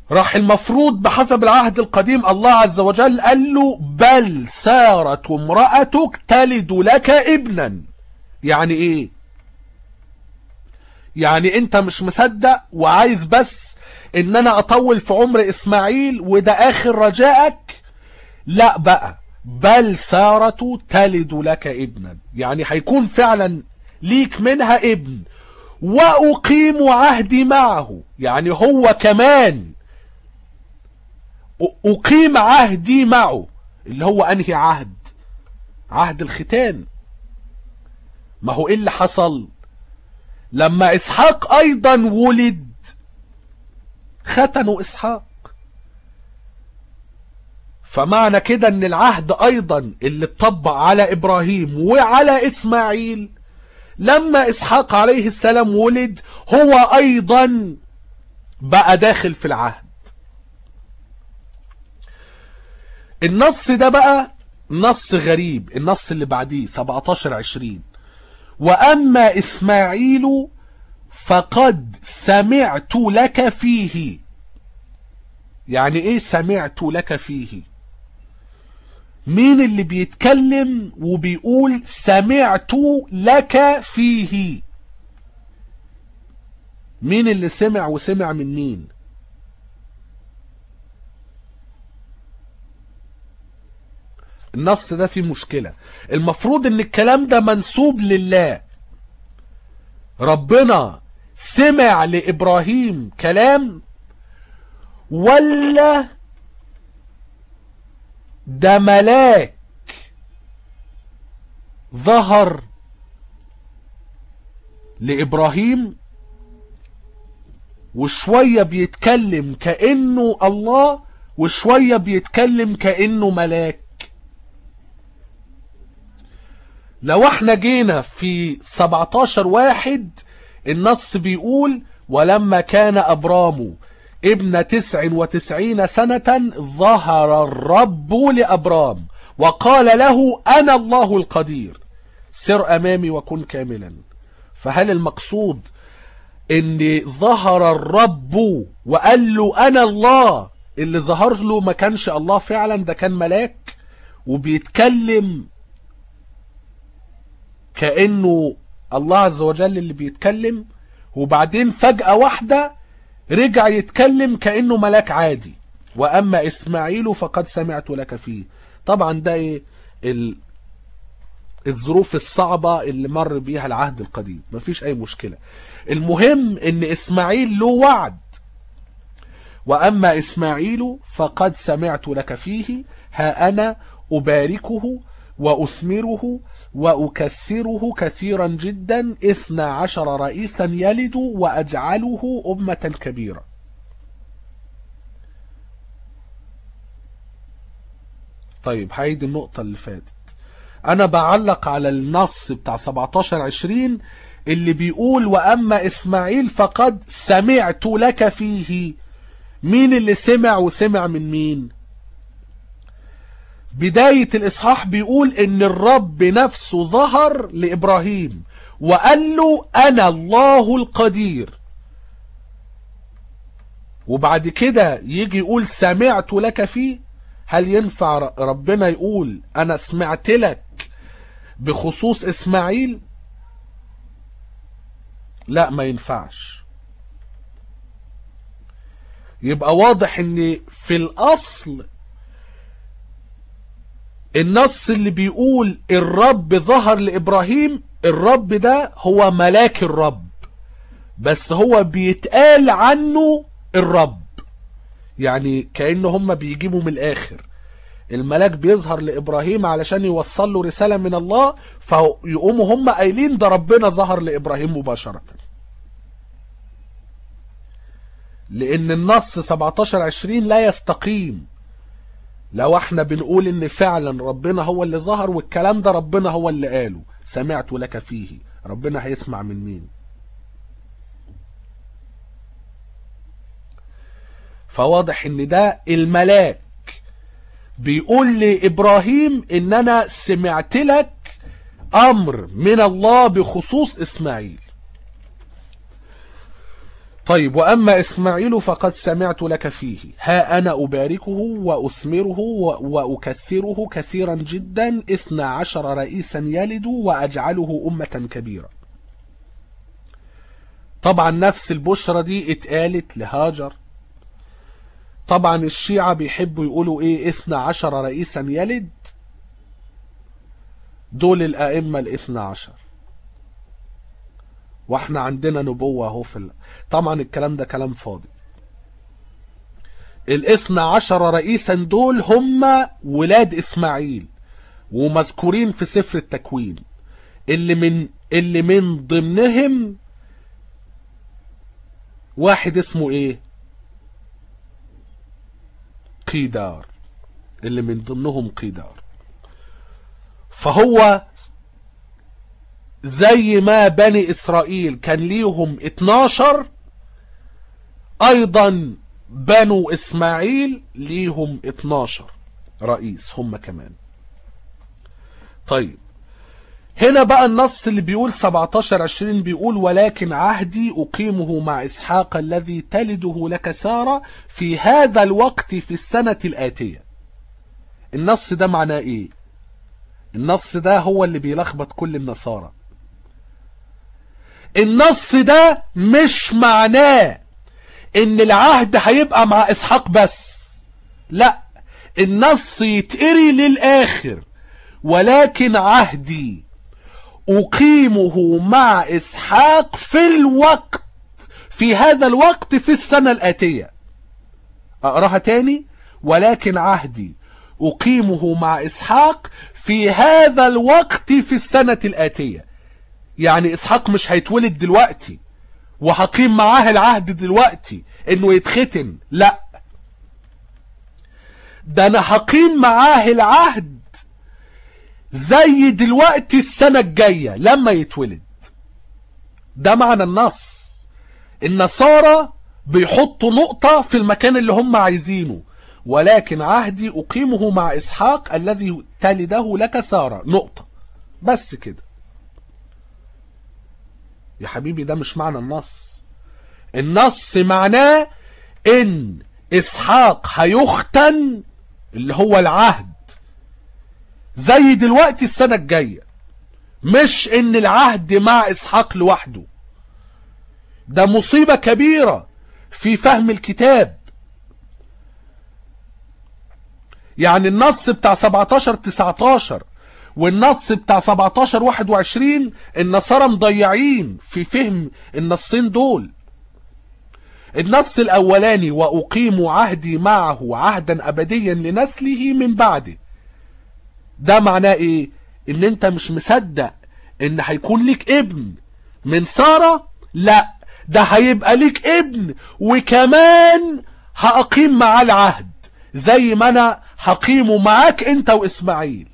راح المفروض بحسب العهد القديم الله عز وجل قال له بل سارت امرأتك تلد لك ابنا يعني ايه يعني انت مش مصدق وعايز بس ان انا اطول في عمر اسماعيل وده اخر رجائك لا بقى بل سارة تلد لك ابنا يعني هيكون فعلا ليك منها ابن واقيم عهدي معه يعني هو كمان اقيم عهدي معه اللي هو انهي عهد عهد الختان ما هو ايه اللي حصل لما اسحاق ايضا ولد ختنوا اسحاق فمعنى كده ان العهد ايضا اللي اتطبق على ابراهيم وعلى اسماعيل لما اسحاق عليه السلام ولد هو ايضا بقى داخل في العهد النص ده بقى نص غريب النص اللي بعديه 17 20 واما اسماعيل فقد سمعت لك فيه يعني ايه سمعت لك فيه مين اللي بيتكلم وبيقول سمعت لك فيه مين اللي سمع وسمع من مين النص ده فيه مشكلة المفروض ان الكلام ده منسوب لله ربنا سمع لإبراهيم كلام ولا ده ملاك ظهر لإبراهيم وشوية بيتكلم كأنه الله وشوية بيتكلم كأنه ملاك لو احنا جينا في 17 واحد النص بيقول ولما كان أبرام ابن تسع وتسعين سنة ظهر الرب لأبرام وقال له أنا الله القدير سر أمامي وكن كاملا فهل المقصود ان ظهر الرب وقال له أنا الله اللي ظهر له ما كانش الله فعلا ده كان ملاك وبيتكلم كأنه الله عز وجل اللي بيتكلم وبعدين فجأة واحدة رجع يتكلم كأنه ملاك عادي وأما إسماعيل فقد سمعت لك فيه طبعا ده إيه ال... الظروف الصعبة اللي مر بيها العهد القديم مفيش أي مشكلة المهم إن إسماعيل له وعد وأما إسماعيل فقد سمعت لك فيه ها أنا أباركه وأثمره وأكثره كثيرا جدا إثنى عشر رئيسا يلد وأجعله أمة كبيرة طيب هيدي النقطة اللي فاتت أنا بعلق على النص بتاع 17 20 اللي بيقول وأما إسماعيل فقد سمعت لك فيه مين اللي سمع وسمع من مين بداية الإصحاح بيقول إن الرب نفسه ظهر لإبراهيم وقال له أنا الله القدير وبعد كده يجي يقول سمعت لك فيه هل ينفع ربنا يقول أنا سمعت لك بخصوص إسماعيل لا ما ينفعش يبقى واضح ان في الاصل النص اللي بيقول الرب ظهر لابراهيم الرب ده هو ملاك الرب بس هو بيتقال عنه الرب يعني كأنه هم بيجيبوا من الاخر الملاك بيظهر لابراهيم علشان يوصل له رسالة من الله فيقوموا هم قايلين ده ربنا ظهر لابراهيم مباشرة لان النص 17 20 لا يستقيم لو احنا بنقول ان فعلا ربنا هو اللي ظهر والكلام ده ربنا هو اللي قاله سمعت لك فيه ربنا هيسمع من مين فواضح ان ده الملاك بيقول لابراهيم ان انا سمعت لك امر من الله بخصوص اسماعيل طيب وأما إسماعيل فقد سمعت لك فيه ها أنا أباركه وأثمره وأكثره كثيرا جدا إثنى عشر رئيسا يلد وأجعله أمة كبيرة طبعا نفس البشرة دي اتقالت لهاجر طبعا الشيعة بيحبوا يقولوا ايه اثنى عشر رئيسا يلد دول الأئمة الاثنى عشر واحنا عندنا نبوة اهو في ال... طبعا الكلام ده كلام فاضي الاثنى عشر رئيسا دول هم ولاد اسماعيل ومذكورين في سفر التكوين اللي من اللي من ضمنهم واحد اسمه ايه قيدار اللي من ضمنهم قيدار فهو زي ما بني اسرائيل كان ليهم 12 ايضا بنو اسماعيل ليهم 12 رئيس هم كمان طيب هنا بقى النص اللي بيقول 17 20 بيقول ولكن عهدي أقيمه مع إسحاق الذي تلده لك سارة في هذا الوقت في السنة الآتية النص ده معناه إيه النص ده هو اللي بيلخبط كل النصارى النص ده مش معناه ان العهد هيبقى مع اسحاق بس لا النص يتقري للاخر ولكن عهدي أقيمه مع إسحاق في الوقت في هذا الوقت في السنة الآتية أقراها تاني ولكن عهدي أقيمه مع إسحاق في هذا الوقت في السنة الآتية يعني إسحاق مش هيتولد دلوقتي وهقيم معاه العهد دلوقتي إنه يتختن لا ده أنا هقيم معاه العهد زي دلوقتي السنة الجاية لما يتولد ده معنى النص النصارى بيحطوا نقطة في المكان اللي هم عايزينه ولكن عهدي أقيمه مع إسحاق الذي تلده لك سارة نقطة بس كده يا حبيبي ده مش معنى النص النص معناه ان إسحاق هيختن اللي هو العهد زي دلوقتي السنة الجاية مش ان العهد مع اسحاق لوحده ده مصيبة كبيرة في فهم الكتاب يعني النص بتاع 17 19 والنص بتاع 17 21 النصارى مضيعين في فهم النصين دول النص الاولاني واقيم عهدي معه عهدا ابديا لنسله من بعده ده معناه ايه ان انت مش مصدق ان هيكون لك ابن من سارة لا ده هيبقى لك ابن وكمان هأقيم معاه العهد زي ما انا هقيمه معاك انت واسماعيل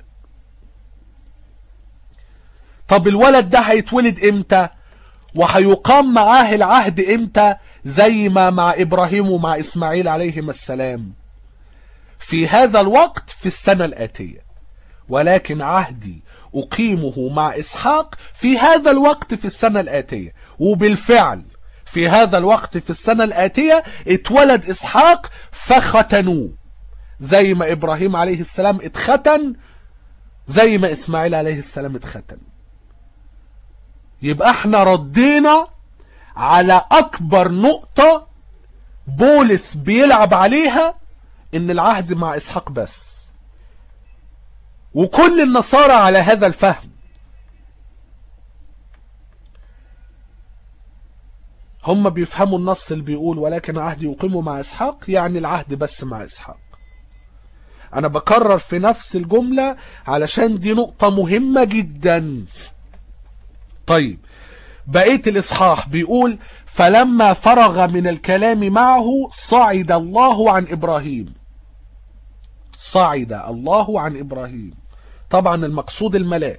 طب الولد ده هيتولد امتى وهيقام معاه العهد امتى زي ما مع ابراهيم ومع اسماعيل عليهما السلام في هذا الوقت في السنة الآتية ولكن عهدي أقيمه مع إسحاق في هذا الوقت في السنة الآتية وبالفعل في هذا الوقت في السنة الآتية اتولد إسحاق فختنوه زي ما إبراهيم عليه السلام اتختن زي ما إسماعيل عليه السلام اتختن يبقى احنا ردينا على أكبر نقطة بولس بيلعب عليها إن العهد مع إسحاق بس وكل النصارى على هذا الفهم هم بيفهموا النص اللي بيقول ولكن عهدي يقيمه مع إسحاق يعني العهد بس مع إسحاق أنا بكرر في نفس الجملة علشان دي نقطة مهمة جدا طيب بقية الإصحاح بيقول فلما فرغ من الكلام معه صعد الله عن إبراهيم صعد الله عن إبراهيم طبعا المقصود الملاك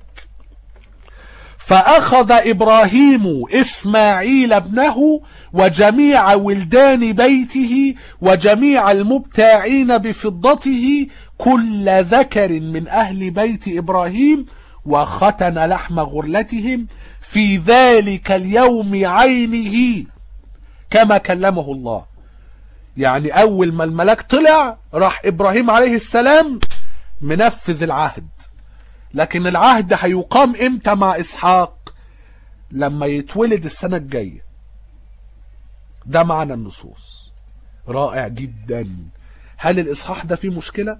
فأخذ إبراهيم إسماعيل ابنه وجميع ولدان بيته وجميع المبتاعين بفضته كل ذكر من أهل بيت إبراهيم وختن لحم غرلتهم في ذلك اليوم عينه كما كلمه الله يعني اول ما الملاك طلع راح ابراهيم عليه السلام منفذ العهد لكن العهد هيقام امتى مع اسحاق لما يتولد السنة الجاية ده معنى النصوص رائع جدا هل الاصحاح ده فيه مشكلة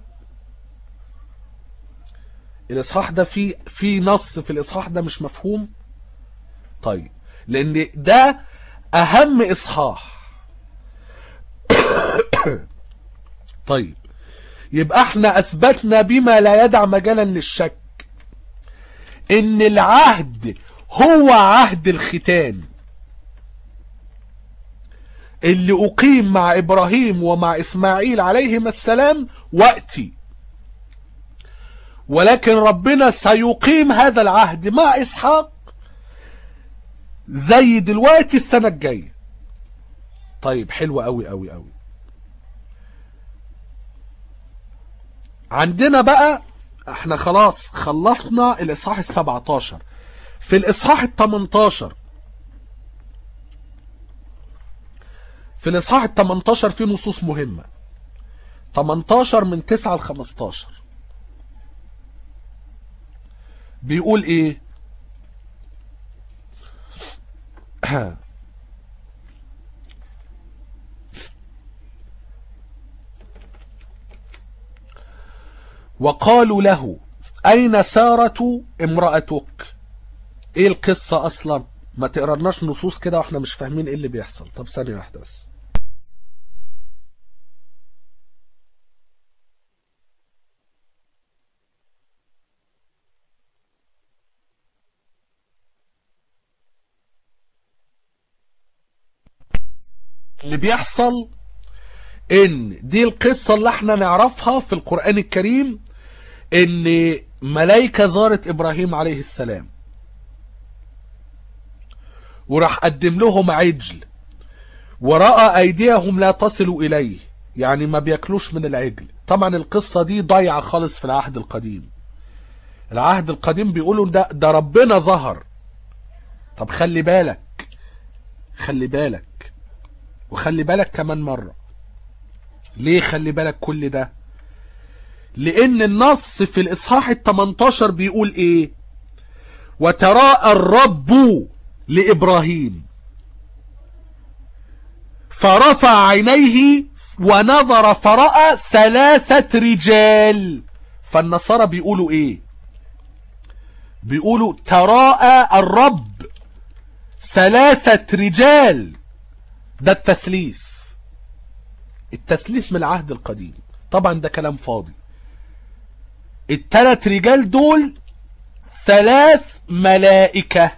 الاصحاح ده فيه في نص في الاصحاح ده مش مفهوم طيب لان ده اهم اصحاح طيب يبقى احنا اثبتنا بما لا يدع مجالا للشك ان العهد هو عهد الختان اللي اقيم مع ابراهيم ومع اسماعيل عليهما السلام وقتي ولكن ربنا سيقيم هذا العهد مع اسحاق زي دلوقتي السنة الجاية طيب حلوة قوي قوي قوي عندنا بقى احنا خلاص خلصنا الاصحاح السبعتاشر في الاصحاح التمنتاشر في الاصحاح التمنتاشر في نصوص مهمة 18 من 9 ل 15 بيقول ايه وقالوا له أين سارة امرأتك ايه القصة اصلا ما تقرناش نصوص كده واحنا مش فاهمين ايه اللي بيحصل طب ثانية واحدة بس اللي بيحصل ان دي القصة اللي احنا نعرفها في القرآن الكريم ان ملايكة زارت ابراهيم عليه السلام وراح قدم لهم عجل ورأى ايديهم لا تصل اليه يعني ما بياكلوش من العجل طبعا القصة دي ضايعة خالص في العهد القديم العهد القديم بيقولوا ده ده ربنا ظهر طب خلي بالك خلي بالك وخلي بالك كمان مرة ليه خلي بالك كل ده لان النص في الاصحاح ال 18 بيقول ايه وتراءى الرب لابراهيم فرفع عينيه ونظر فرأى ثلاثة رجال فالنصارى بيقولوا ايه بيقولوا تراءى الرب ثلاثة رجال ده التثليث التثليث من العهد القديم طبعا ده كلام فاضي التلات رجال دول ثلاث ملائكة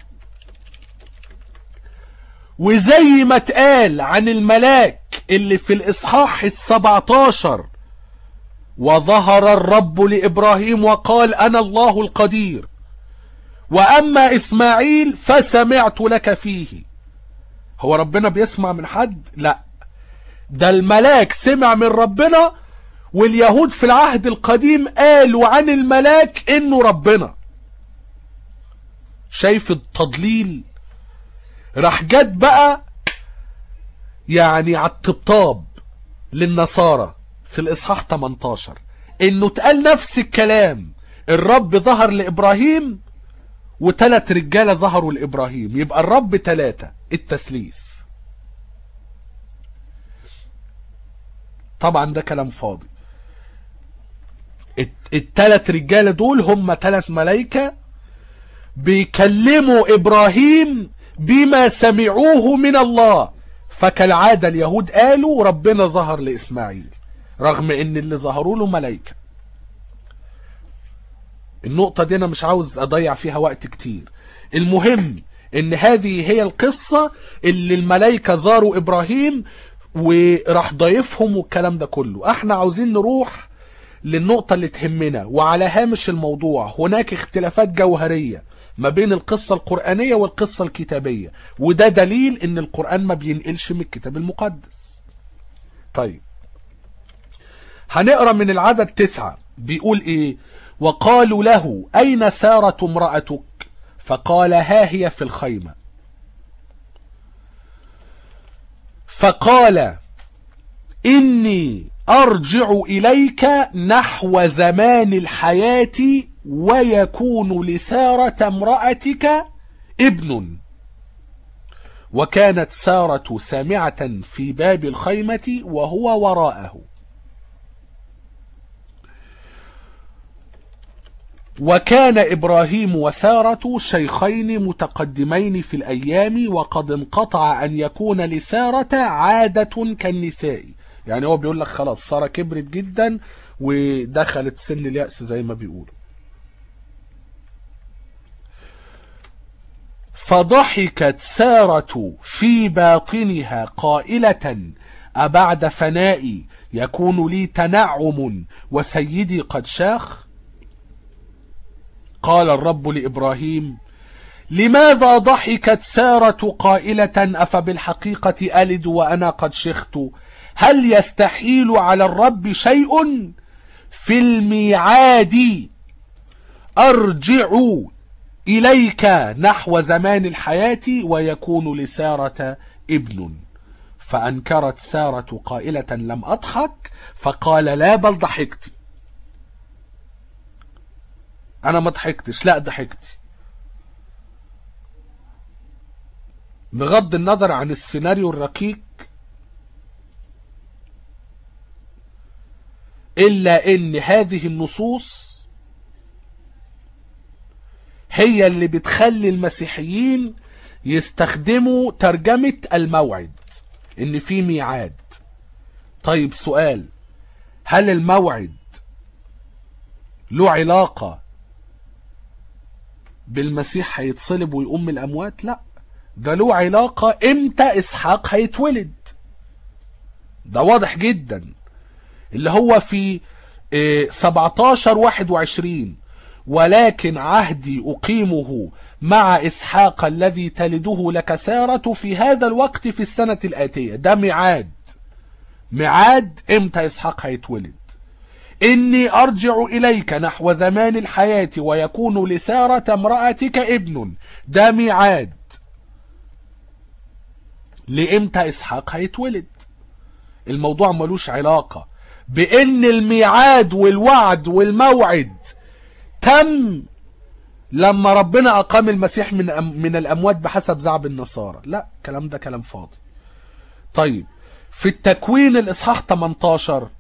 وزي ما اتقال عن الملاك اللي في الإصحاح السبعتاشر وظهر الرب لإبراهيم وقال أنا الله القدير وأما إسماعيل فسمعت لك فيه هو ربنا بيسمع من حد لا ده الملاك سمع من ربنا واليهود في العهد القديم قالوا عن الملاك انه ربنا شايف التضليل راح جت بقى يعني على الطبطاب للنصارى في الاصحاح 18 انه اتقال نفس الكلام الرب ظهر لابراهيم وثلاث رجاله ظهروا لابراهيم يبقى الرب ثلاثه التثليث طبعا ده كلام فاضي التلات رجاله دول هم تلات ملايكه بيكلموا ابراهيم بما سمعوه من الله فكالعاده اليهود قالوا ربنا ظهر لاسماعيل رغم ان اللي ظهروا له ملايكه النقطه دي انا مش عاوز اضيع فيها وقت كتير المهم ان هذه هي القصه اللي الملايكه زاروا ابراهيم وراح ضيفهم والكلام ده كله احنا عاوزين نروح للنقطة اللي تهمنا وعلى هامش الموضوع هناك اختلافات جوهرية ما بين القصة القرآنية والقصة الكتابية وده دليل ان القرآن ما بينقلش من الكتاب المقدس طيب هنقرأ من العدد تسعة بيقول ايه وقالوا له اين سارة امرأتك فقال ها هي في الخيمة فقال إني أرجع إليك نحو زمان الحياة ويكون لسارة امرأتك ابن وكانت سارة سامعة في باب الخيمة وهو وراءه وكان إبراهيم وسارة شيخين متقدمين في الأيام وقد انقطع أن يكون لسارة عادة كالنساء يعني هو بيقول لك خلاص سارة كبرت جدا ودخلت سن اليأس زي ما بيقولوا فضحكت سارة في باطنها قائلة أبعد فنائي يكون لي تنعم وسيدي قد شاخ قال الرب لإبراهيم لماذا ضحكت سارة قائلة أفبالحقيقة ألد وأنا قد شخت هل يستحيل على الرب شيء في الميعاد أرجع إليك نحو زمان الحياة ويكون لسارة ابن فأنكرت سارة قائلة لم أضحك فقال لا بل ضحكت أنا ما ضحكتش لا ضحكت بغض النظر عن السيناريو الركيك إلا إن هذه النصوص هي اللي بتخلي المسيحيين يستخدموا ترجمة الموعد إن في ميعاد طيب سؤال هل الموعد له علاقة بالمسيح هيتصلب ويقوم من الأموات لا ده له علاقة امتى إسحاق هيتولد ده واضح جدا اللي هو في 17 21 ولكن عهدي أقيمه مع إسحاق الذي تلده لك سارة في هذا الوقت في السنة الآتية ده ميعاد ميعاد امتى إسحاق هيتولد إني أرجع إليك نحو زمان الحياة ويكون لسارة امرأتك ابن ده ميعاد لإمتى إسحاق هيتولد الموضوع ملوش علاقة بإن الميعاد والوعد والموعد تم لما ربنا أقام المسيح من من الأموات بحسب زعب النصارى لا الكلام ده كلام فاضي طيب في التكوين الإصحاح 18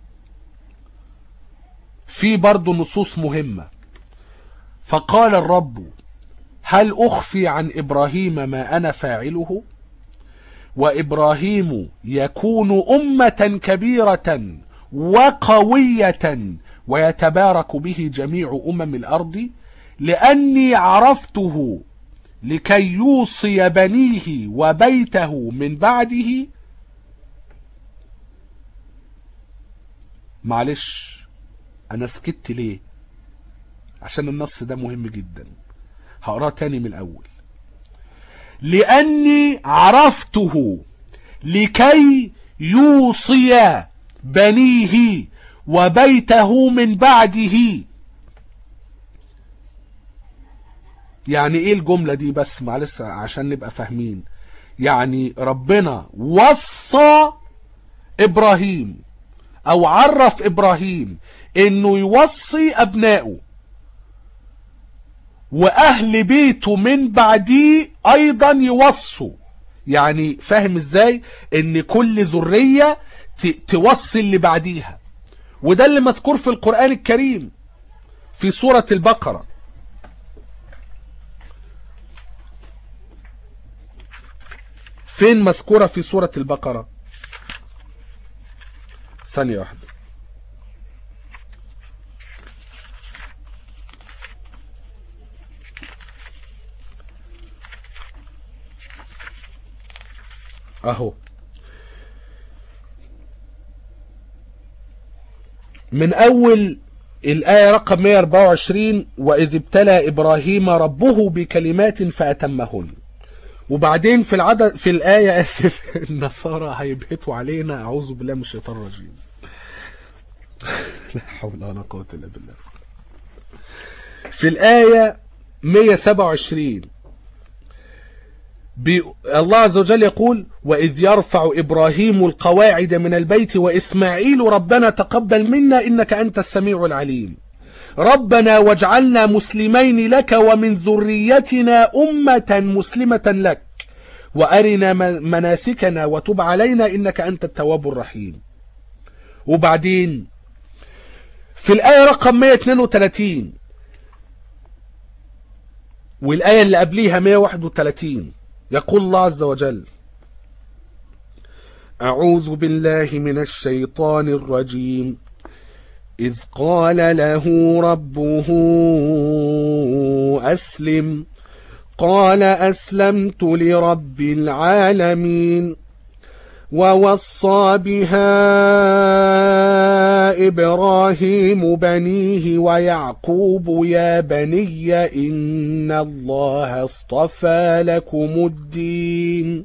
في برضه نصوص مهمة فقال الرب هل أخفي عن إبراهيم ما أنا فاعله وإبراهيم يكون أمة كبيرة وقوية ويتبارك به جميع أمم الأرض لأني عرفته لكي يوصي بنيه وبيته من بعده معلش أنا سكت ليه عشان النص ده مهم جدا هقراه تاني من الأول لأني عرفته لكي يوصي بنيه وبيته من بعده يعني ايه الجملة دي بس معلش عشان نبقى فاهمين يعني ربنا وصى ابراهيم او عرف ابراهيم انه يوصي ابنائه واهل بيته من بعديه ايضا يوصوا يعني فاهم ازاي ان كل ذرية توصي اللي بعديها وده اللي مذكور في القرآن الكريم في سورة البقرة فين مذكورة في سورة البقرة ثانية واحدة اهو من اول الآية رقم 124 وإذ ابتلى إبراهيم ربه بكلمات فأتمهن وبعدين في العدد في الآية آسف النصارى هيبهتوا علينا أعوذ بالله من الشيطان الرجيم لا حول ولا قوة إلا بالله في الآية 127 بي... الله عز وجل يقول وإذ يرفع إبراهيم القواعد من البيت وإسماعيل ربنا تقبل منا إنك أنت السميع العليم ربنا واجعلنا مسلمين لك ومن ذريتنا أمة مسلمة لك وأرنا مناسكنا وتب علينا إنك أنت التواب الرحيم وبعدين في الآية رقم 132 والآية اللي قبليها 131 يقول الله عز وجل أعوذ بالله من الشيطان الرجيم إذ قال له ربه أسلم قال أسلمت لرب العالمين ووصى بها إبراهيم بنيه ويعقوب يا بني إن الله اصطفى لكم الدين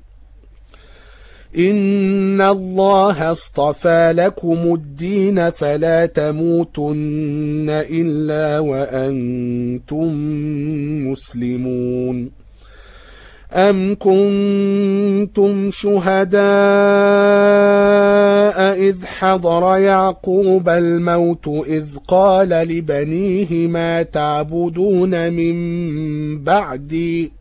إن الله اصطفى لكم الدين فلا تموتن إلا وأنتم مسلمون أم كنتم شهداء إذ حضر يعقوب الموت إذ قال لبنيه ما تعبدون من بعدي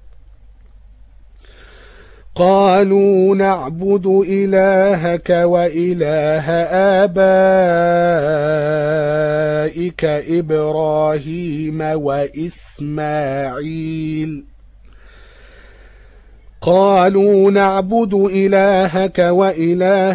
قالوا نعبد إلهك وإله آبائك إبراهيم وإسماعيل قالوا نعبد إلهك وإله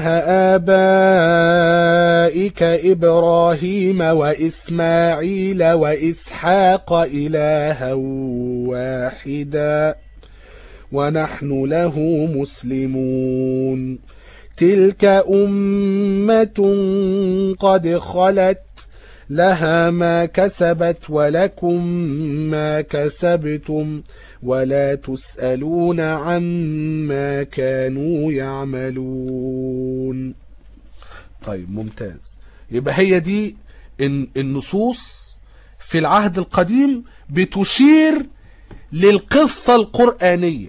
آبائك إبراهيم وإسماعيل وإسحاق إلها واحدا ونحن له مسلمون تلك أمة قد خلت لها ما كسبت ولكم ما كسبتم ولا تسألون عما كانوا يعملون طيب ممتاز يبقى هي دي النصوص في العهد القديم بتشير للقصة القرآنية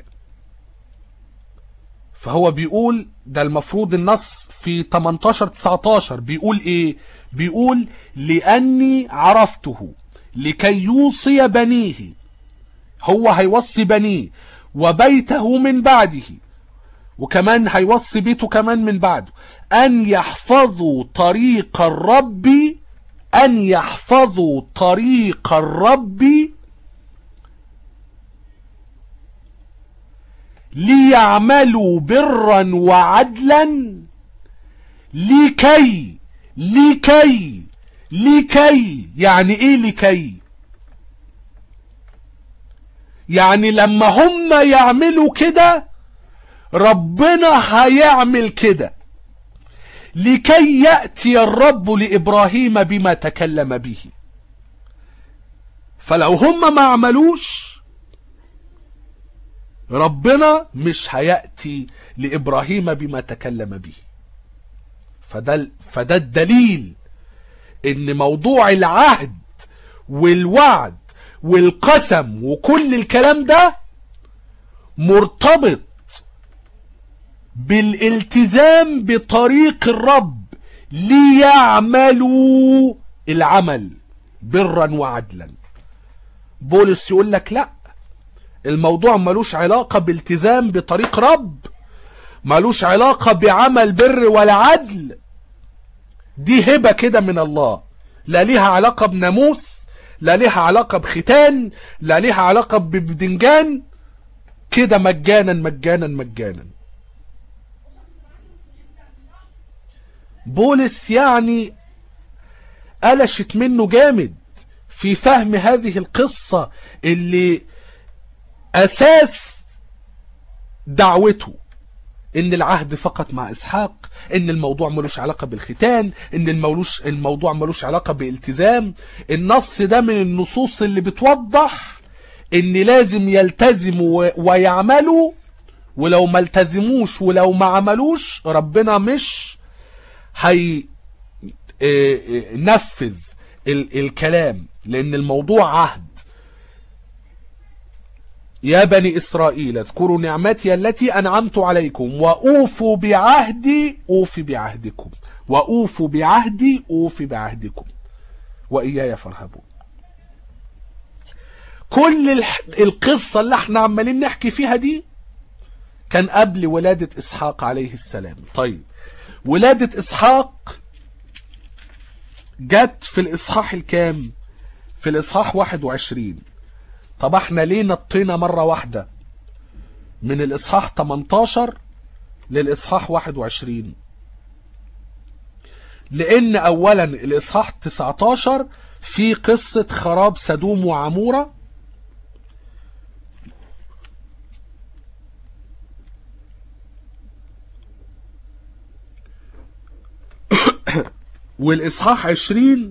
فهو بيقول ده المفروض النص في 18 19 بيقول ايه بيقول لاني عرفته لكي يوصي بنيه هو هيوصي بنيه وبيته من بعده وكمان هيوصي بيته كمان من بعده ان يحفظوا طريق الرب ان يحفظوا طريق الرب ليعملوا برا وعدلا لكي لكي لكي يعني ايه لكي يعني لما هم يعملوا كده ربنا هيعمل كده لكي يأتي الرب لإبراهيم بما تكلم به فلو هم ما عملوش ربنا مش هيأتي لإبراهيم بما تكلم به فده, فده الدليل ان موضوع العهد والوعد والقسم وكل الكلام ده مرتبط بالالتزام بطريق الرب ليعملوا العمل برا وعدلا بولس يقول لك لا الموضوع ملوش علاقة بالتزام بطريق رب ملوش علاقة بعمل بر ولا عدل دي هبة كده من الله لا ليها علاقة بناموس لا ليها علاقة بختان لا ليها علاقة ببدنجان كده مجانا مجانا مجانا بولس يعني قلشت منه جامد في فهم هذه القصة اللي أساس دعوته ان العهد فقط مع اسحاق ان الموضوع ملوش علاقة بالختان ان المولوش الموضوع ملوش علاقة بالالتزام النص ده من النصوص اللي بتوضح ان لازم يلتزموا ويعملوا ولو ما التزموش ولو ما عملوش ربنا مش هي نفذ الكلام لان الموضوع عهد يا بني إسرائيل اذكروا نعمتي التي أنعمت عليكم وأوفوا بعهدي أوفي بعهدكم وأوفوا بعهدي أوفي بعهدكم وإياي فارهبون كل الح... القصة اللي احنا عمالين نحكي فيها دي كان قبل ولادة إسحاق عليه السلام طيب ولادة إسحاق جت في الإصحاح الكام في الإصحاح 21 طب احنا ليه نطينا مرة واحدة من الإصحاح 18 للإصحاح 21 لأن أولا الإصحاح 19 في قصة خراب سدوم وعمورة والإصحاح 20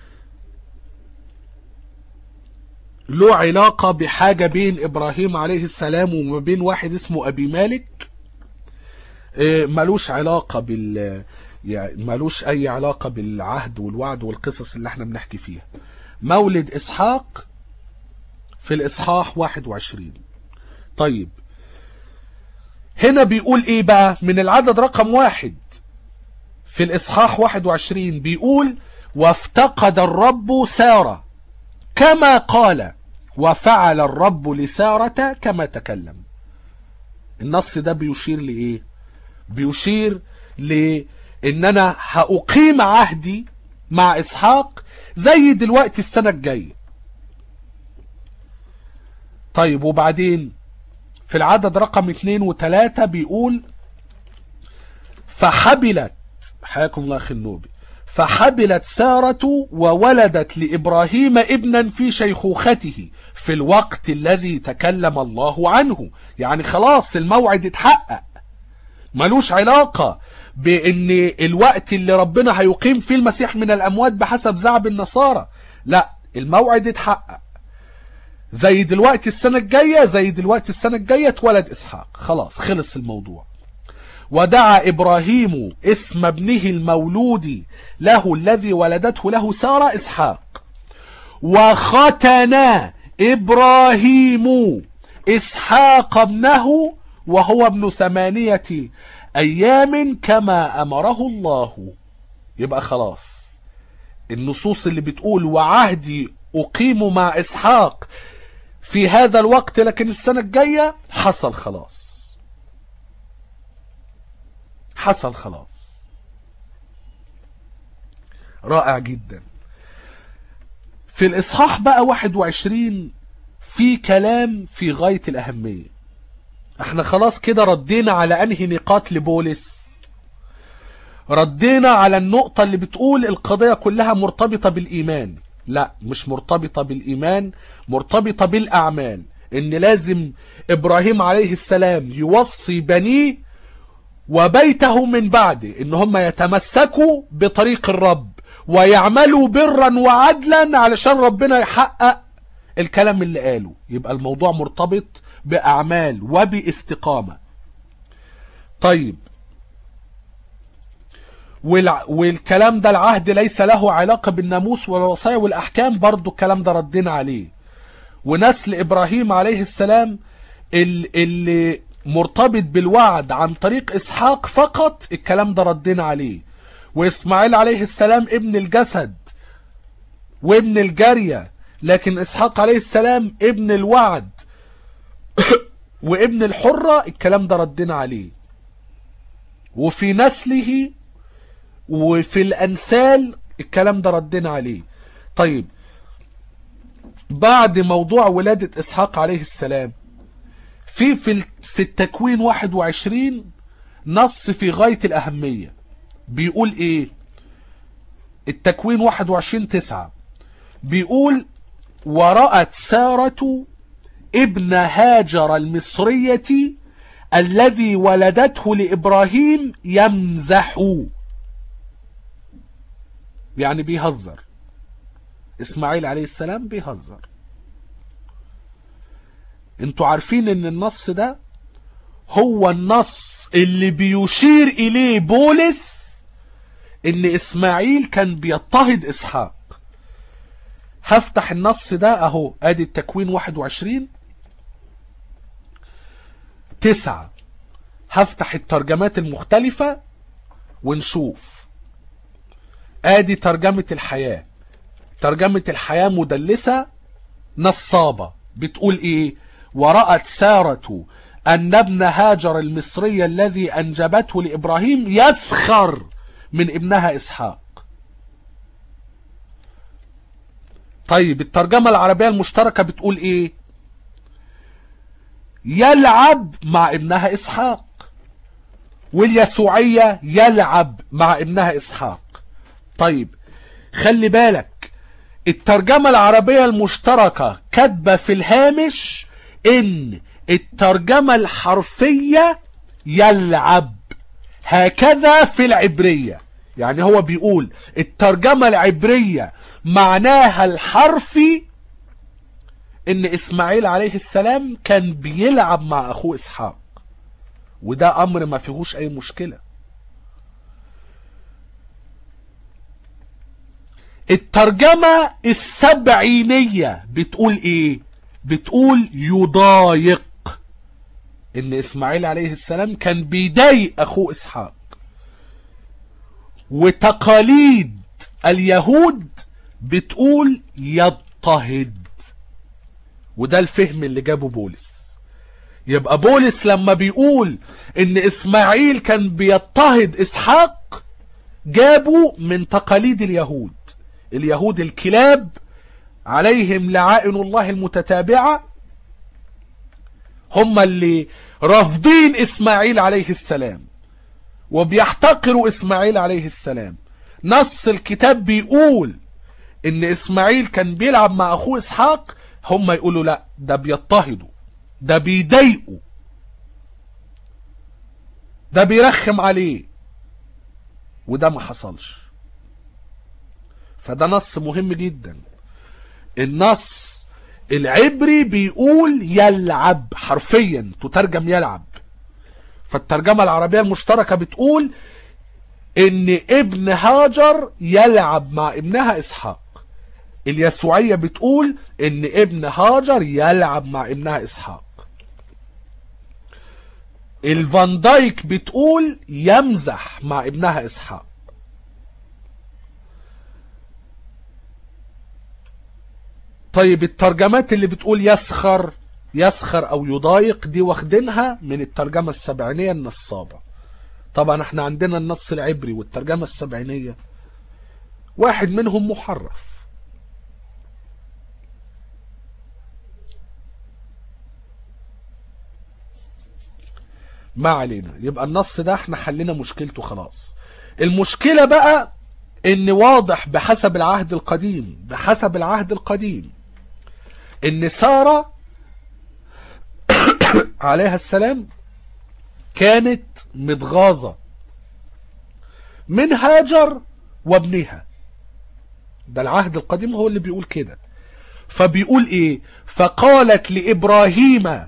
له علاقة بحاجة بين إبراهيم عليه السلام وما بين واحد اسمه أبي مالك إيه، ملوش علاقة بال يعني ملوش أي علاقة بالعهد والوعد والقصص اللي احنا بنحكي فيها مولد إسحاق في الإصحاح 21 طيب هنا بيقول إيه بقى من العدد رقم واحد في الإصحاح 21 بيقول وافتقد الرب سارة كما قال وفعل الرب لسارة كما تكلم النص ده بيشير لإيه بيشير لإن أنا هأقيم عهدي مع إسحاق زي دلوقتي السنة الجاية طيب وبعدين في العدد رقم اتنين وتلاتة بيقول فحبلت حياكم الله أخي النوبي فحبلت سارة وولدت لإبراهيم ابنا في شيخوخته في الوقت الذي تكلم الله عنه يعني خلاص الموعد اتحقق ملوش علاقة بأن الوقت اللي ربنا هيقيم فيه المسيح من الأموات بحسب زعب النصارى لا الموعد اتحقق زي دلوقتي السنة الجاية زي دلوقتي السنة الجاية اتولد إسحاق خلاص خلص الموضوع ودعا إبراهيم اسم ابنه المولود له الذي ولدته له سارة إسحاق وختن إبراهيم إسحاق ابنه وهو ابن ثمانية أيام كما أمره الله يبقى خلاص النصوص اللي بتقول وعهدي أقيم مع إسحاق في هذا الوقت لكن السنة الجاية حصل خلاص حصل خلاص رائع جدا في الإصحاح بقى 21 في كلام في غاية الأهمية احنا خلاص كده ردينا على أنهي نقاط لبولس ردينا على النقطة اللي بتقول القضية كلها مرتبطة بالإيمان لا مش مرتبطة بالإيمان مرتبطة بالأعمال إن لازم إبراهيم عليه السلام يوصي بنيه وبيته من بعده إن هم يتمسكوا بطريق الرب ويعملوا برا وعدلا علشان ربنا يحقق الكلام اللي قاله يبقى الموضوع مرتبط بأعمال وباستقامة طيب والع... والكلام ده العهد ليس له علاقة بالناموس والوصايا والأحكام برضو الكلام ده ردنا عليه ونسل إبراهيم عليه السلام ال- اللي مرتبط بالوعد عن طريق إسحاق فقط الكلام ده ردنا عليه وإسماعيل عليه السلام ابن الجسد وابن الجارية لكن إسحاق عليه السلام ابن الوعد وابن الحرة الكلام ده ردنا عليه وفي نسله وفي الأنسال الكلام ده ردنا عليه طيب بعد موضوع ولادة إسحاق عليه السلام في في في التكوين 21 نص في غاية الأهمية بيقول إيه التكوين 21 9 بيقول ورأت سارة ابن هاجر المصرية الذي ولدته لإبراهيم يمزح يعني بيهزر إسماعيل عليه السلام بيهزر انتوا عارفين ان النص ده هو النص اللي بيشير اليه بولس ان اسماعيل كان بيضطهد اسحاق هفتح النص ده اهو ادي التكوين 21 تسعة هفتح الترجمات المختلفة ونشوف ادي ترجمة الحياة ترجمة الحياة مدلسة نصابة بتقول ايه ورأت سارة أن ابن هاجر المصري الذي أنجبته لإبراهيم يسخر من ابنها إسحاق طيب الترجمة العربية المشتركة بتقول ايه يلعب مع ابنها إسحاق واليسوعية يلعب مع ابنها إسحاق طيب خلي بالك الترجمة العربية المشتركة كاتبة في الهامش ان الترجمة الحرفية يلعب هكذا في العبرية يعني هو بيقول الترجمة العبرية معناها الحرفي ان اسماعيل عليه السلام كان بيلعب مع اخوه اسحاق وده امر ما فيهوش اي مشكلة الترجمة السبعينية بتقول ايه بتقول يضايق ان اسماعيل عليه السلام كان بيضايق اخوه اسحاق وتقاليد اليهود بتقول يضطهد وده الفهم اللي جابه بولس يبقى بولس لما بيقول ان اسماعيل كان بيضطهد اسحاق جابوا من تقاليد اليهود اليهود الكلاب عليهم لعائن الله المتتابعة هم اللي رافضين اسماعيل عليه السلام وبيحتقروا اسماعيل عليه السلام نص الكتاب بيقول ان اسماعيل كان بيلعب مع اخوه اسحاق هم يقولوا لا ده بيضطهدوا ده بيضايقوا ده بيرخم عليه وده ما حصلش فده نص مهم جدا النص العبري بيقول يلعب حرفيا تترجم يلعب فالترجمة العربية المشتركة بتقول ان ابن هاجر يلعب مع ابنها اسحاق اليسوعية بتقول ان ابن هاجر يلعب مع ابنها اسحاق الفان دايك بتقول يمزح مع ابنها اسحاق طيب الترجمات اللي بتقول يسخر يسخر او يضايق دي واخدينها من الترجمة السبعينية النصابة طبعا احنا عندنا النص العبري والترجمة السبعينية واحد منهم محرف ما علينا يبقى النص ده احنا حلنا مشكلته خلاص المشكلة بقى ان واضح بحسب العهد القديم بحسب العهد القديم ان سارة عليها السلام كانت متغاظة من هاجر وابنها ده العهد القديم هو اللي بيقول كده فبيقول ايه فقالت لابراهيم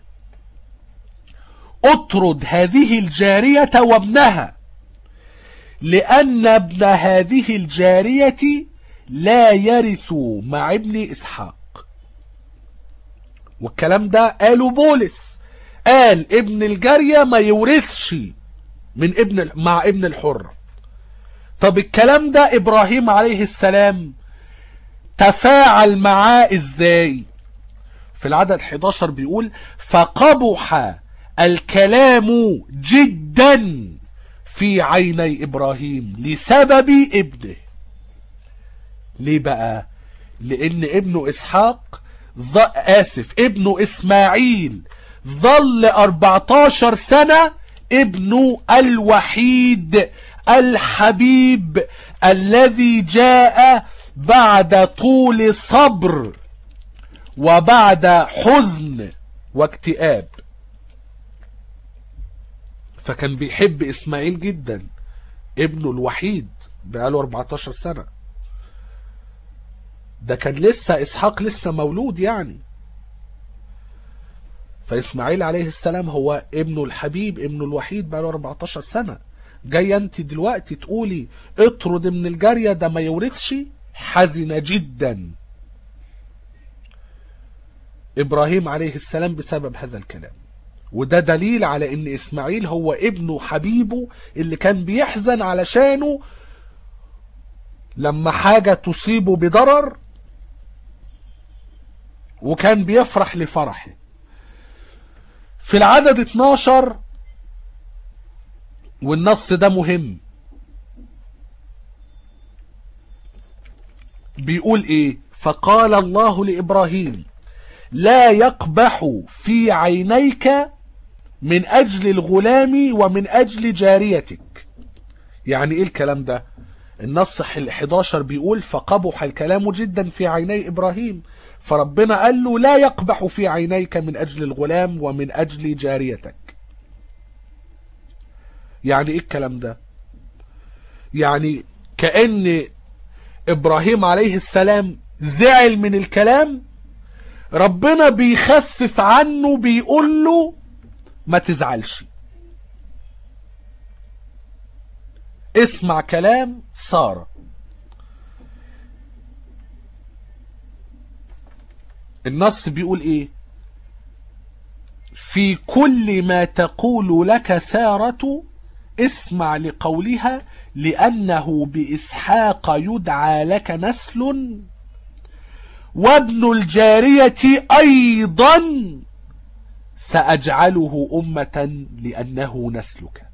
اطرد هذه الجارية وابنها لأن ابن هذه الجارية لا يرث مع ابن إسحاق والكلام ده قاله بولس قال ابن الجارية ما يورثش من ابن مع ابن الحرة طب الكلام ده إبراهيم عليه السلام تفاعل معاه ازاي في العدد 11 بيقول فقبح الكلام جدا في عيني إبراهيم لسبب ابنه ليه بقى لأن ابنه إسحاق ظ... آسف ابنه إسماعيل ظل 14 سنة ابنه الوحيد الحبيب الذي جاء بعد طول صبر وبعد حزن واكتئاب فكان بيحب اسماعيل جدا ابنه الوحيد بقاله 14 سنة ده كان لسه اسحاق لسه مولود يعني فاسماعيل عليه السلام هو ابنه الحبيب ابنه الوحيد بقاله 14 سنة جاي انت دلوقتي تقولي اطرد من الجارية ده ما يورثش حزن جدا ابراهيم عليه السلام بسبب هذا الكلام وده دليل على ان اسماعيل هو ابنه حبيبه اللي كان بيحزن علشانه لما حاجة تصيبه بضرر وكان بيفرح لفرحه في العدد 12 والنص ده مهم بيقول ايه فقال الله لابراهيم لا يقبح في عينيك من اجل الغلام ومن اجل جاريتك يعني ايه الكلام ده النص 11 بيقول فقبح الكلام جدا في عيني ابراهيم فربنا قال له لا يقبح في عينيك من اجل الغلام ومن اجل جاريتك يعني ايه الكلام ده يعني كأن ابراهيم عليه السلام زعل من الكلام ربنا بيخفف عنه بيقول له ما تزعلش اسمع كلام سارة النص بيقول ايه في كل ما تقول لك سارة اسمع لقولها لأنه بإسحاق يدعى لك نسل وابن الجارية أيضا سأجعله أمة لأنه نسلك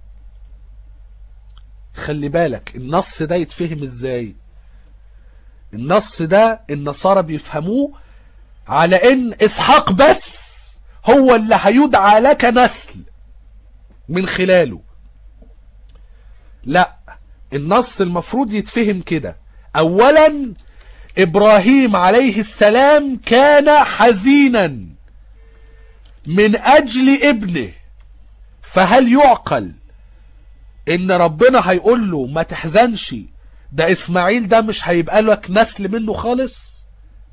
خلي بالك النص ده يتفهم ازاي النص ده النصارى بيفهموه على ان اسحاق بس هو اللي هيدعى لك نسل من خلاله لا النص المفروض يتفهم كده اولا ابراهيم عليه السلام كان حزينا من اجل ابنه فهل يعقل ان ربنا هيقول له ما تحزنش ده اسماعيل ده مش هيبقى لك نسل منه خالص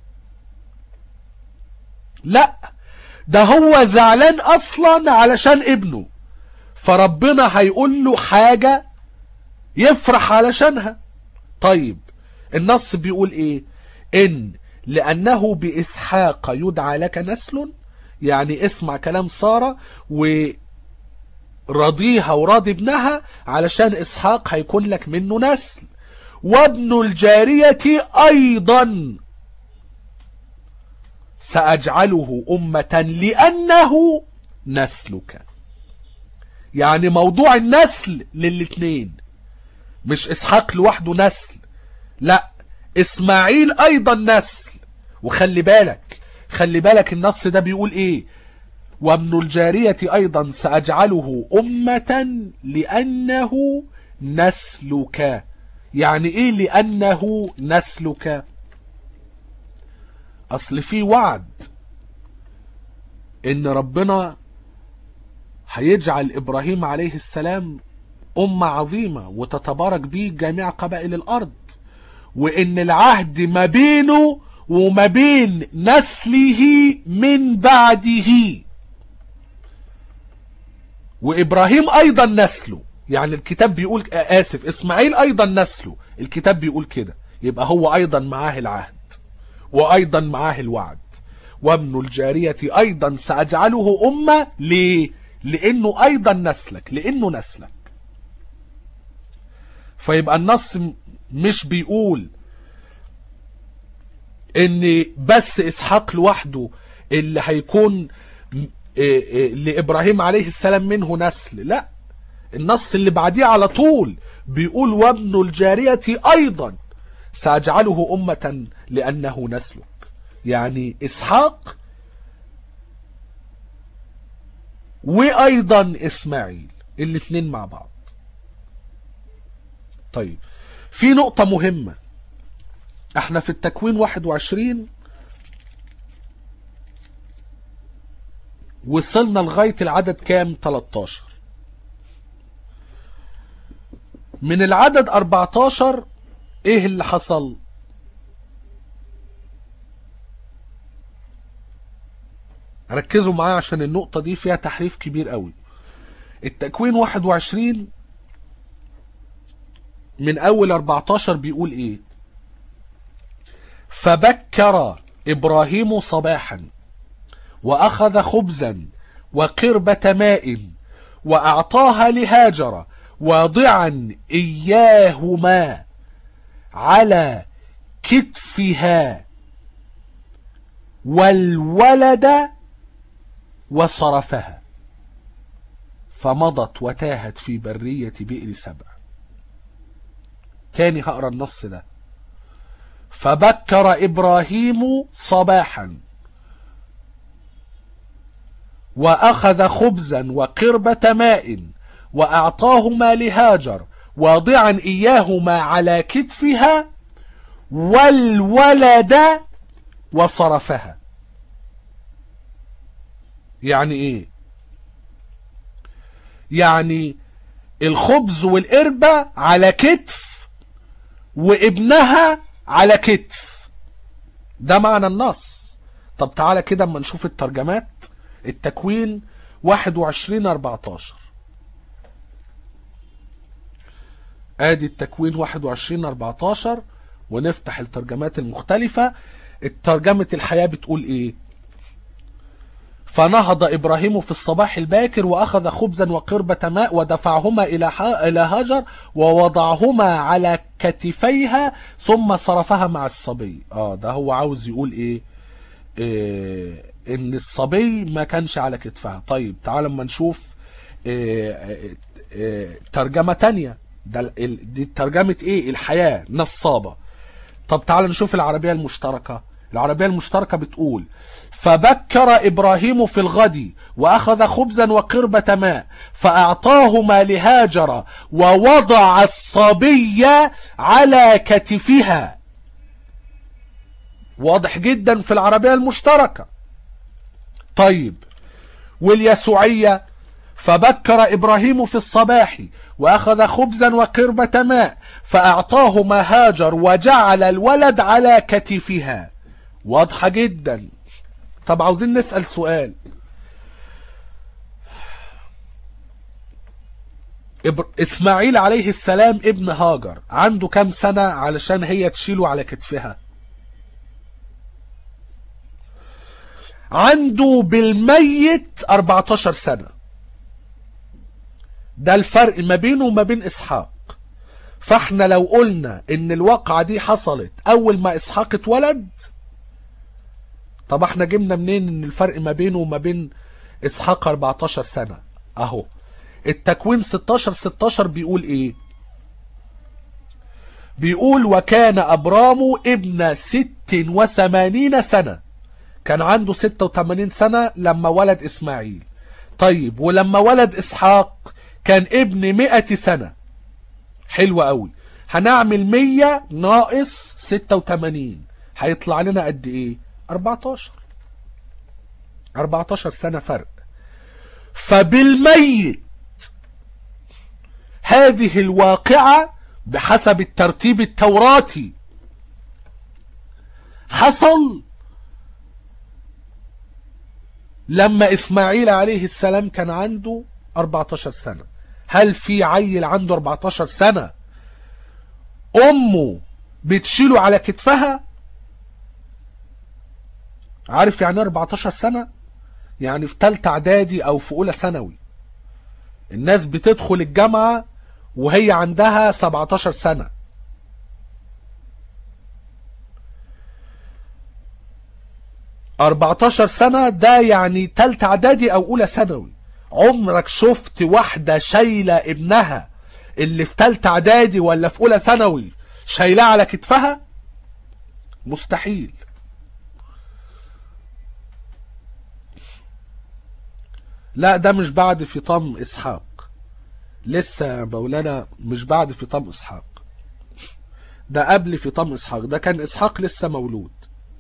لا ده هو زعلان اصلا علشان ابنه فربنا هيقول له حاجة يفرح علشانها طيب النص بيقول ايه ان لانه باسحاق يدعى لك نسل يعني اسمع كلام سارة ورضيها وراضي ابنها علشان اسحاق هيكون لك منه نسل وابن الجارية ايضا سأجعله أمة لأنه نسلك يعني موضوع النسل للاتنين مش إسحاق لوحده نسل لا إسماعيل أيضا نسل وخلي بالك خلي بالك النص ده بيقول إيه وابن الجارية أيضا سأجعله أمة لأنه نسلك يعني إيه لأنه نسلك اصل في وعد ان ربنا هيجعل ابراهيم عليه السلام امة عظيمة وتتبارك به جميع قبائل الارض وان العهد ما بينه وما بين نسله من بعده وابراهيم ايضا نسله يعني الكتاب بيقول اسف اسماعيل ايضا نسله الكتاب بيقول كده يبقى هو ايضا معاه العهد وأيضا معاه الوعد وابن الجارية أيضا سأجعله أمة ليه؟ لأنه أيضا نسلك لأنه نسلك فيبقى النص مش بيقول ان بس اسحاق لوحده اللي هيكون لابراهيم عليه السلام منه نسل لا النص اللي بعديه على طول بيقول وابن الجارية ايضا سأجعله أمة لأنه نسلك يعني إسحاق وأيضا إسماعيل الاثنين مع بعض طيب في نقطة مهمة احنا في التكوين 21 وصلنا لغاية العدد كام 13 من العدد 14 ايه اللي حصل ركزوا معايا عشان النقطة دي فيها تحريف كبير قوي التكوين 21 من اول 14 بيقول ايه فبكر ابراهيم صباحا واخذ خبزا وقربة ماء وأعطاها لهاجر واضعا إياهما على كتفها والولد وصرفها فمضت وتاهت في برية بئر سبع تاني هقرا النص ده فبكر إبراهيم صباحا وأخذ خبزا وقربة ماء وأعطاهما لهاجر واضعا إياهما على كتفها والولد وصرفها يعني ايه يعني الخبز والقربة على كتف وابنها على كتف ده معنى النص طب تعالى كده اما نشوف الترجمات التكوين 21 14 ادي التكوين 21 14 ونفتح الترجمات المختلفة الترجمة الحياة بتقول ايه فنهض إبراهيم في الصباح الباكر وأخذ خبزا وقربة ماء ودفعهما إلى إلى هاجر ووضعهما على كتفيها ثم صرفها مع الصبي اه ده هو عاوز يقول ايه, إيه ان الصبي ما كانش على كتفها طيب تعال اما نشوف إيه إيه ترجمة تانية ده دي ترجمة ايه الحياة نصابة طب تعال نشوف العربية المشتركة العربية المشتركة بتقول فبكر إبراهيم في الغد وأخذ خبزا وقربة ماء فأعطاهما لهاجر ووضع الصبي على كتفها واضح جدا في العربية المشتركة طيب واليسوعية فبكر إبراهيم في الصباح وأخذ خبزا وقربة ماء فأعطاهما هاجر وجعل الولد على كتفها واضحة جدا طب عاوزين نسأل سؤال إسماعيل عليه السلام ابن هاجر عنده كام سنة علشان هي تشيله على كتفها عنده بالميت 14 سنة ده الفرق ما بينه وما بين إسحاق فاحنا لو قلنا ان الواقعة دي حصلت اول ما اسحاق اتولد طب احنا جبنا منين ان الفرق ما بينه وما بين اسحاق 14 سنة اهو التكوين 16 16 بيقول ايه بيقول وكان ابرام ابن 86 سنة كان عنده 86 سنة لما ولد اسماعيل طيب ولما ولد اسحاق كان ابن 100 سنة حلو قوي هنعمل 100 ناقص 86 هيطلع لنا قد ايه 14 14 سنة فرق فبالميت هذه الواقعة بحسب الترتيب التوراتي حصل لما إسماعيل عليه السلام كان عنده 14 سنة هل في عيل عنده 14 سنة أمه بتشيله على كتفها عارف يعني 14 سنة يعني في تالتة اعدادي او في اولى ثانوي الناس بتدخل الجامعة وهي عندها 17 سنة أربعتاشر سنة ده يعني تالتة اعدادي او اولى ثانوي عمرك شفت واحدة شايلة ابنها اللي في تالتة اعدادي ولا في اولى ثانوي شايلاه على كتفها مستحيل لا ده مش بعد فطام اسحاق لسه يا مولانا مش بعد فطام اسحاق ده قبل فطام اسحاق ده كان اسحاق لسه مولود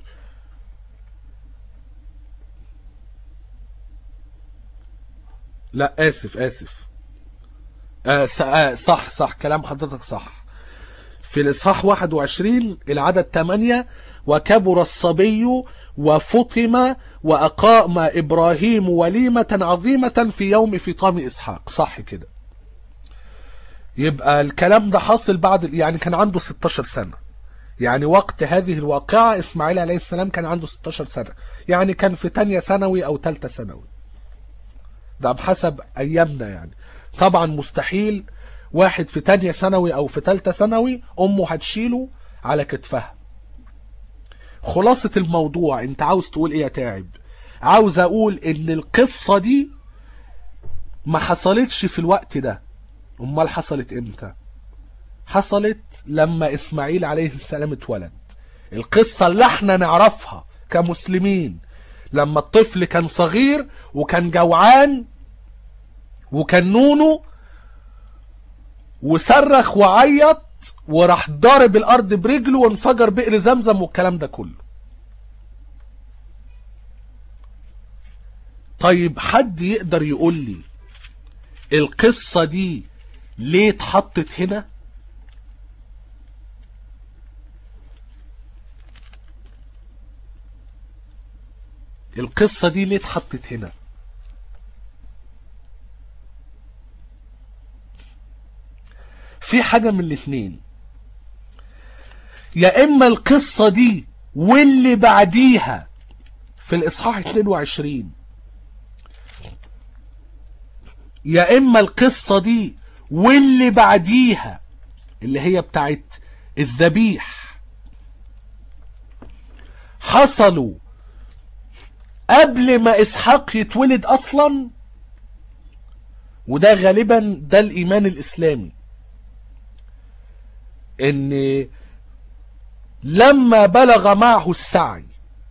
لا اسف اسف آه صح صح كلام حضرتك صح في الاصحاح 21 العدد 8 وكبر الصبي وفطم وأقام إبراهيم وليمة عظيمة في يوم فطام إسحاق صح كده يبقى الكلام ده حاصل بعد يعني كان عنده 16 سنة يعني وقت هذه الواقعة إسماعيل عليه السلام كان عنده 16 سنة يعني كان في تانية ثانوي أو تالتة ثانوي ده بحسب ايامنا يعني طبعا مستحيل واحد في تانية ثانوي او في تالتة ثانوي امه هتشيله على كتفها خلاصة الموضوع انت عاوز تقول ايه يا تعب عاوز اقول ان القصة دي ما حصلتش في الوقت ده امال حصلت امتى حصلت لما اسماعيل عليه السلام اتولد القصة اللي احنا نعرفها كمسلمين لما الطفل كان صغير وكان جوعان وكان نونو وصرخ وعيط وراح ضارب الارض برجله وانفجر بئر زمزم والكلام ده كله طيب حد يقدر يقول لي القصة دي ليه اتحطت هنا القصة دي ليه اتحطت هنا في حاجة من الاثنين يا اما القصة دي واللي بعديها في الاصحاح 22 يا اما القصة دي واللي بعديها اللي هي بتاعت الذبيح حصلوا قبل ما اسحاق يتولد اصلا وده غالبا ده الايمان الاسلامي ان لما بلغ معه السعي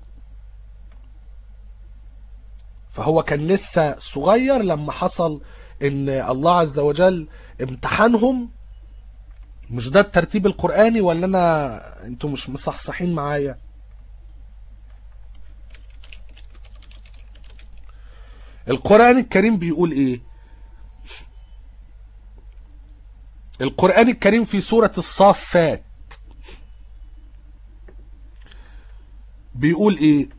فهو كان لسه صغير لما حصل ان الله عز وجل امتحنهم مش ده الترتيب القرآني ولا انا انتوا مش مصحصحين معايا القرآن الكريم بيقول ايه القرآن الكريم في سورة الصافات بيقول ايه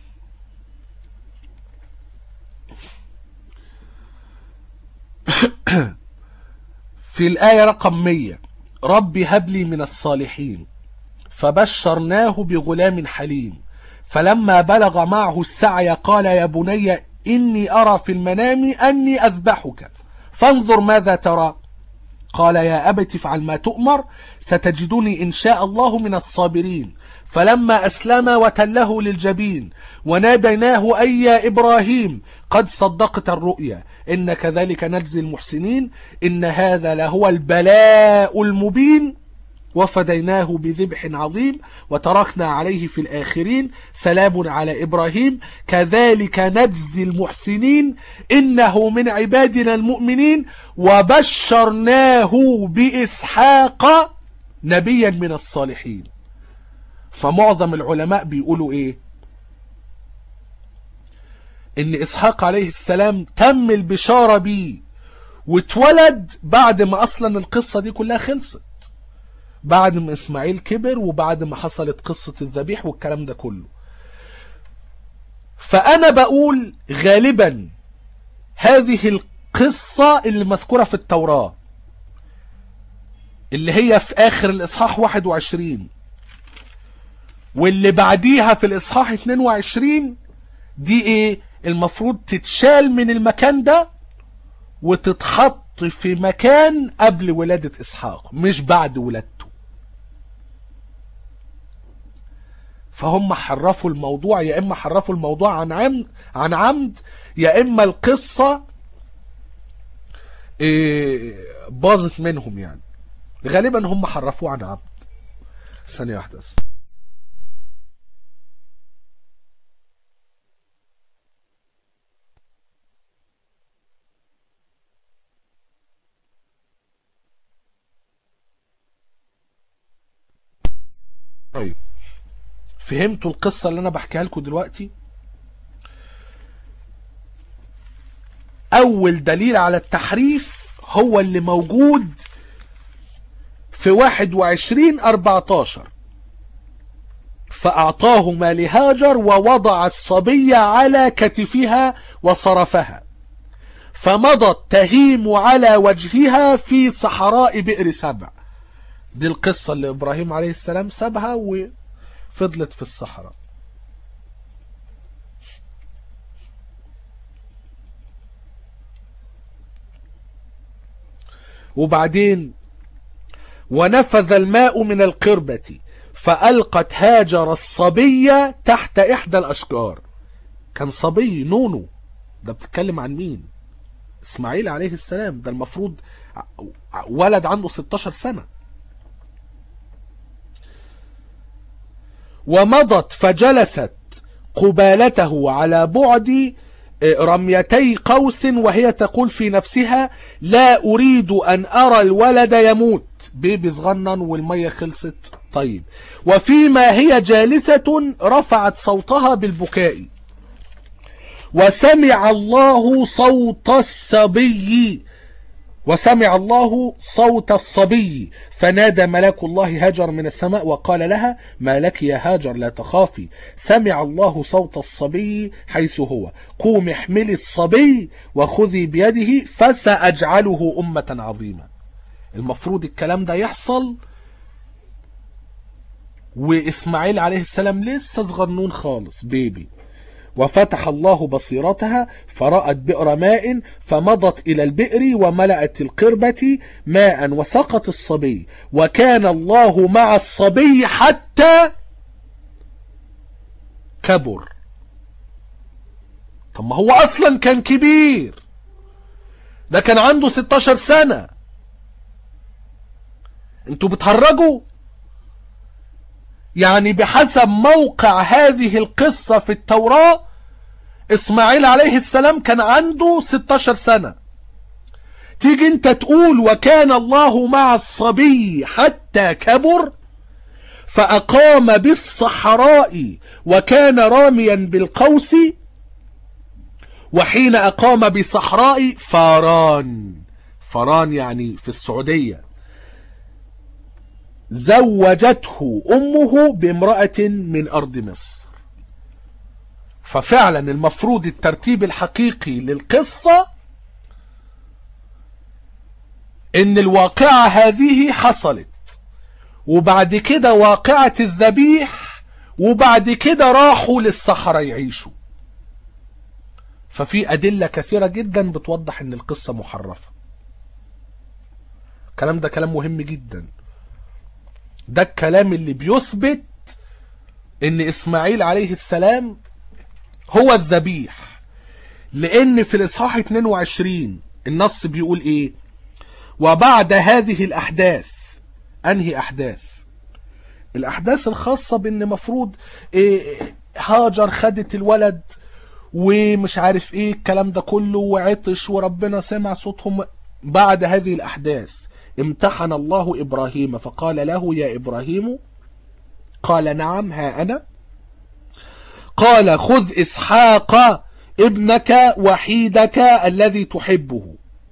في الآية رقم 100 رب هب لي من الصالحين فبشرناه بغلام حليم فلما بلغ معه السعي قال يا بني إني أرى في المنام أني أذبحك فانظر ماذا ترى قال يا أبت افعل ما تؤمر ستجدني إن شاء الله من الصابرين فلما أسلم وتله للجبين وناديناه أي يا إبراهيم قد صدقت الرؤيا إن كذلك نجزي المحسنين إن هذا لهو البلاء المبين وفديناه بذبح عظيم وتركنا عليه في الآخرين سلام على إبراهيم كذلك نجزي المحسنين إنه من عبادنا المؤمنين وبشرناه بإسحاق نبيا من الصالحين فمعظم العلماء بيقولوا إيه إن إسحاق عليه السلام تم البشارة بيه واتولد بعد ما أصلا القصة دي كلها خلصت بعد ما اسماعيل كبر وبعد ما حصلت قصة الذبيح والكلام ده كله فأنا بقول غالبا هذه القصة اللي مذكورة في التوراة اللي هي في آخر الإصحاح 21 واللي بعديها في الإصحاح 22 دي إيه المفروض تتشال من المكان ده وتتحط في مكان قبل ولادة إسحاق مش بعد ولادته فهم حرفوا الموضوع يا اما حرفوا الموضوع عن عمد عن عمد يا اما القصه إيه باظت منهم يعني غالبا هم حرفوه عن عمد ثانيه واحده بس طيب فهمتوا القصة اللي أنا بحكيها لكم دلوقتي أول دليل على التحريف هو اللي موجود في 21 14 فأعطاهما لهاجر ووضع الصبي على كتفها وصرفها فمضت تهيم على وجهها في صحراء بئر سبع دي القصة اللي إبراهيم عليه السلام سابها و فضلت في الصحراء وبعدين ونفذ الماء من القربة فألقت هاجر الصبية تحت إحدى الأشجار كان صبي نونو ده بتتكلم عن مين إسماعيل عليه السلام ده المفروض ولد عنده 16 سنة ومضت فجلست قبالته على بعد رميتي قوس وهي تقول في نفسها لا أريد أن أرى الولد يموت بيبي صغنن والمية خلصت طيب وفيما هي جالسة رفعت صوتها بالبكاء وسمع الله صوت الصبي وسمع الله صوت الصبي فنادى ملاك الله هاجر من السماء وقال لها ما لك يا هاجر لا تخافي سمع الله صوت الصبي حيث هو قوم احملي الصبي وخذي بيده فسأجعله أمة عظيمة المفروض الكلام ده يحصل وإسماعيل عليه السلام لسه صغنون خالص بيبي وفتح الله بصيرتها فرأت بئر ماء فمضت إلى البئر وملأت القربة ماء وسقط الصبي وكان الله مع الصبي حتى كبر طب ما هو أصلا كان كبير ده كان عنده 16 سنة انتوا بتهرجوا يعني بحسب موقع هذه القصة في التوراة اسماعيل عليه السلام كان عنده 16 سنة تيجي انت تقول وكان الله مع الصبي حتى كبر فأقام بالصحراء وكان راميا بالقوس وحين أقام بصحراء فاران فاران يعني في السعودية زوجته أمه بامرأة من أرض مصر ففعلا المفروض الترتيب الحقيقي للقصة ان الواقعة هذه حصلت وبعد كده واقعة الذبيح وبعد كده راحوا للصحراء يعيشوا ففي أدلة كثيرة جدا بتوضح ان القصة محرفة الكلام ده كلام مهم جدا ده الكلام اللي بيثبت ان اسماعيل عليه السلام هو الذبيح لان في الاصحاح 22 النص بيقول ايه وبعد هذه الاحداث انهي احداث الاحداث الخاصة بان مفروض إيه هاجر خدت الولد ومش عارف ايه الكلام ده كله وعطش وربنا سمع صوتهم بعد هذه الاحداث امتحن الله إبراهيم فقال له يا إبراهيم قال نعم ها أنا قال خذ إسحاق ابنك وحيدك الذي تحبه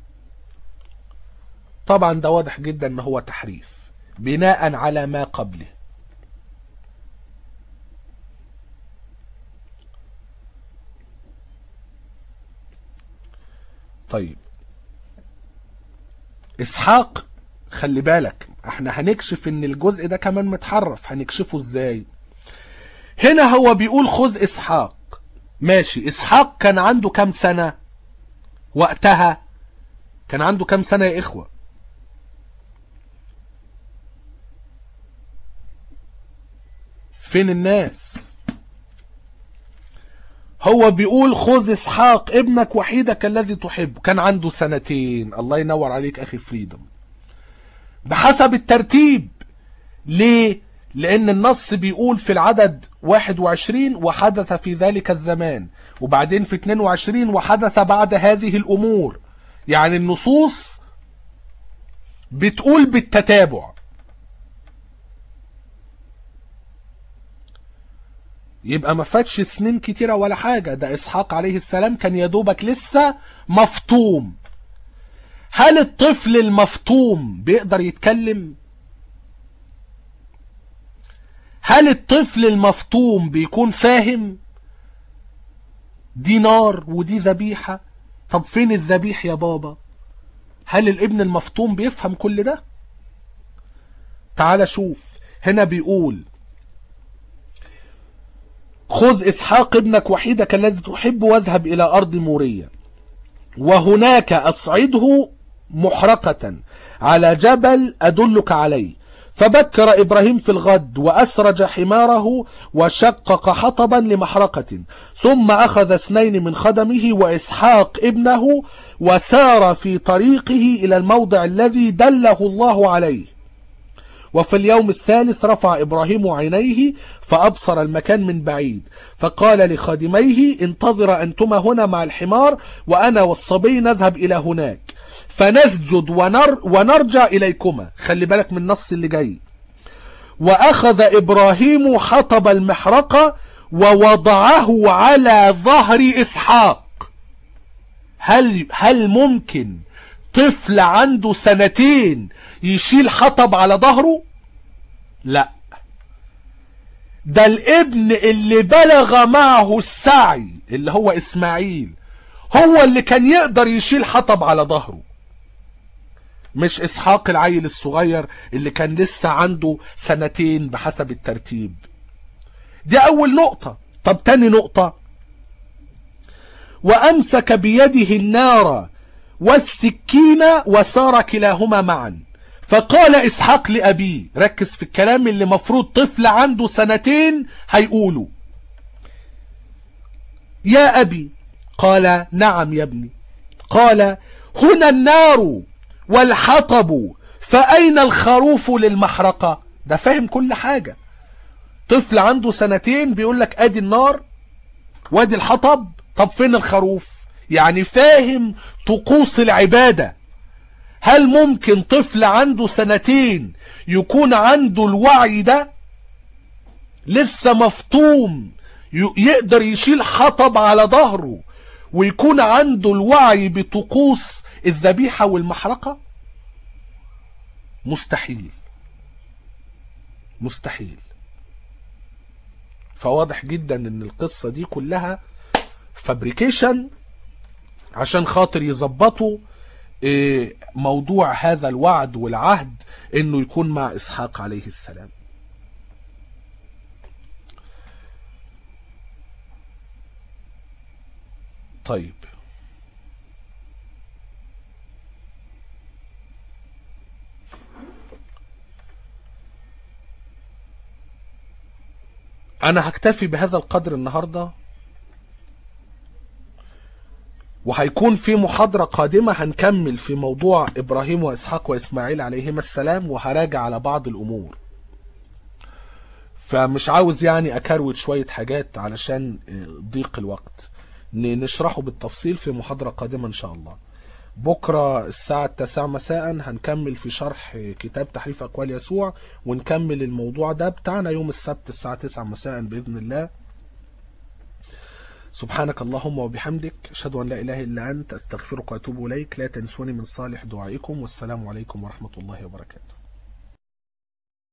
طبعا ده واضح جدا ان هو تحريف بناء على ما قبله طيب اسحاق خلي بالك احنا هنكشف ان الجزء ده كمان متحرف هنكشفه ازاي هنا هو بيقول خذ اسحاق ماشي اسحاق كان عنده كام سنة وقتها كان عنده كام سنة يا اخوة فين الناس هو بيقول خذ اسحاق ابنك وحيدك الذي تحبه كان عنده سنتين الله ينور عليك اخي فريدم بحسب الترتيب ليه لان النص بيقول في العدد 21 وحدث في ذلك الزمان وبعدين في 22 وحدث بعد هذه الامور يعني النصوص بتقول بالتتابع يبقى ما فاتش سنين كتيرة ولا حاجة ده إسحاق عليه السلام كان يدوبك لسه مفطوم هل الطفل المفطوم بيقدر يتكلم هل الطفل المفطوم بيكون فاهم دي نار ودي ذبيحة طب فين الذبيح يا بابا هل الابن المفطوم بيفهم كل ده تعال شوف هنا بيقول خذ إسحاق ابنك وحيدك الذي تحب واذهب إلى أرض مورية وهناك أصعده محرقة على جبل أدلك عليه فبكر إبراهيم في الغد وأسرج حماره وشقق حطبا لمحرقة ثم أخذ اثنين من خدمه وإسحاق ابنه وسار في طريقه إلى الموضع الذي دله الله عليه وفي اليوم الثالث رفع إبراهيم عينيه فأبصر المكان من بعيد فقال لخادميه انتظر أنتما هنا مع الحمار وأنا والصبي نذهب إلى هناك فنسجد ونر ونرجع إليكما خلي بالك من النص اللي جاي وأخذ إبراهيم حطب المحرقة ووضعه على ظهر إسحاق هل هل ممكن طفل عنده سنتين يشيل حطب على ظهره لا ده الابن اللي بلغ معه السعي اللي هو اسماعيل هو اللي كان يقدر يشيل حطب على ظهره مش اسحاق العيل الصغير اللي كان لسه عنده سنتين بحسب الترتيب دي اول نقطة طب تاني نقطة وامسك بيده النار والسكين وسار كلاهما معا فقال اسحاق لابيه ركز في الكلام اللي مفروض طفل عنده سنتين هيقوله يا ابي قال نعم يا ابني قال هنا النار والحطب فاين الخروف للمحرقة ده فاهم كل حاجة طفل عنده سنتين بيقول لك ادي النار وادي الحطب طب فين الخروف يعني فاهم طقوس العبادة هل ممكن طفل عنده سنتين يكون عنده الوعي ده لسه مفطوم يقدر يشيل حطب على ظهره ويكون عنده الوعي بطقوس الذبيحة والمحرقة مستحيل مستحيل فواضح جدا ان القصة دي كلها فابريكيشن عشان خاطر يظبطوا موضوع هذا الوعد والعهد انه يكون مع اسحاق عليه السلام طيب انا هكتفي بهذا القدر النهارده وهيكون في محاضرة قادمة هنكمل في موضوع إبراهيم وإسحاق وإسماعيل عليهما السلام وهراجع على بعض الأمور فمش عاوز يعني أكروت شوية حاجات علشان ضيق الوقت نشرحه بالتفصيل في محاضرة قادمة إن شاء الله بكرة الساعة التاسعة مساء هنكمل في شرح كتاب تحريف أقوال يسوع ونكمل الموضوع ده بتاعنا يوم السبت الساعة 9 مساء بإذن الله سبحانك اللهم وبحمدك أشهد أن لا إله إلا أنت أستغفرك وأتوب إليك لا تنسوني من صالح دعائكم والسلام عليكم ورحمة الله وبركاته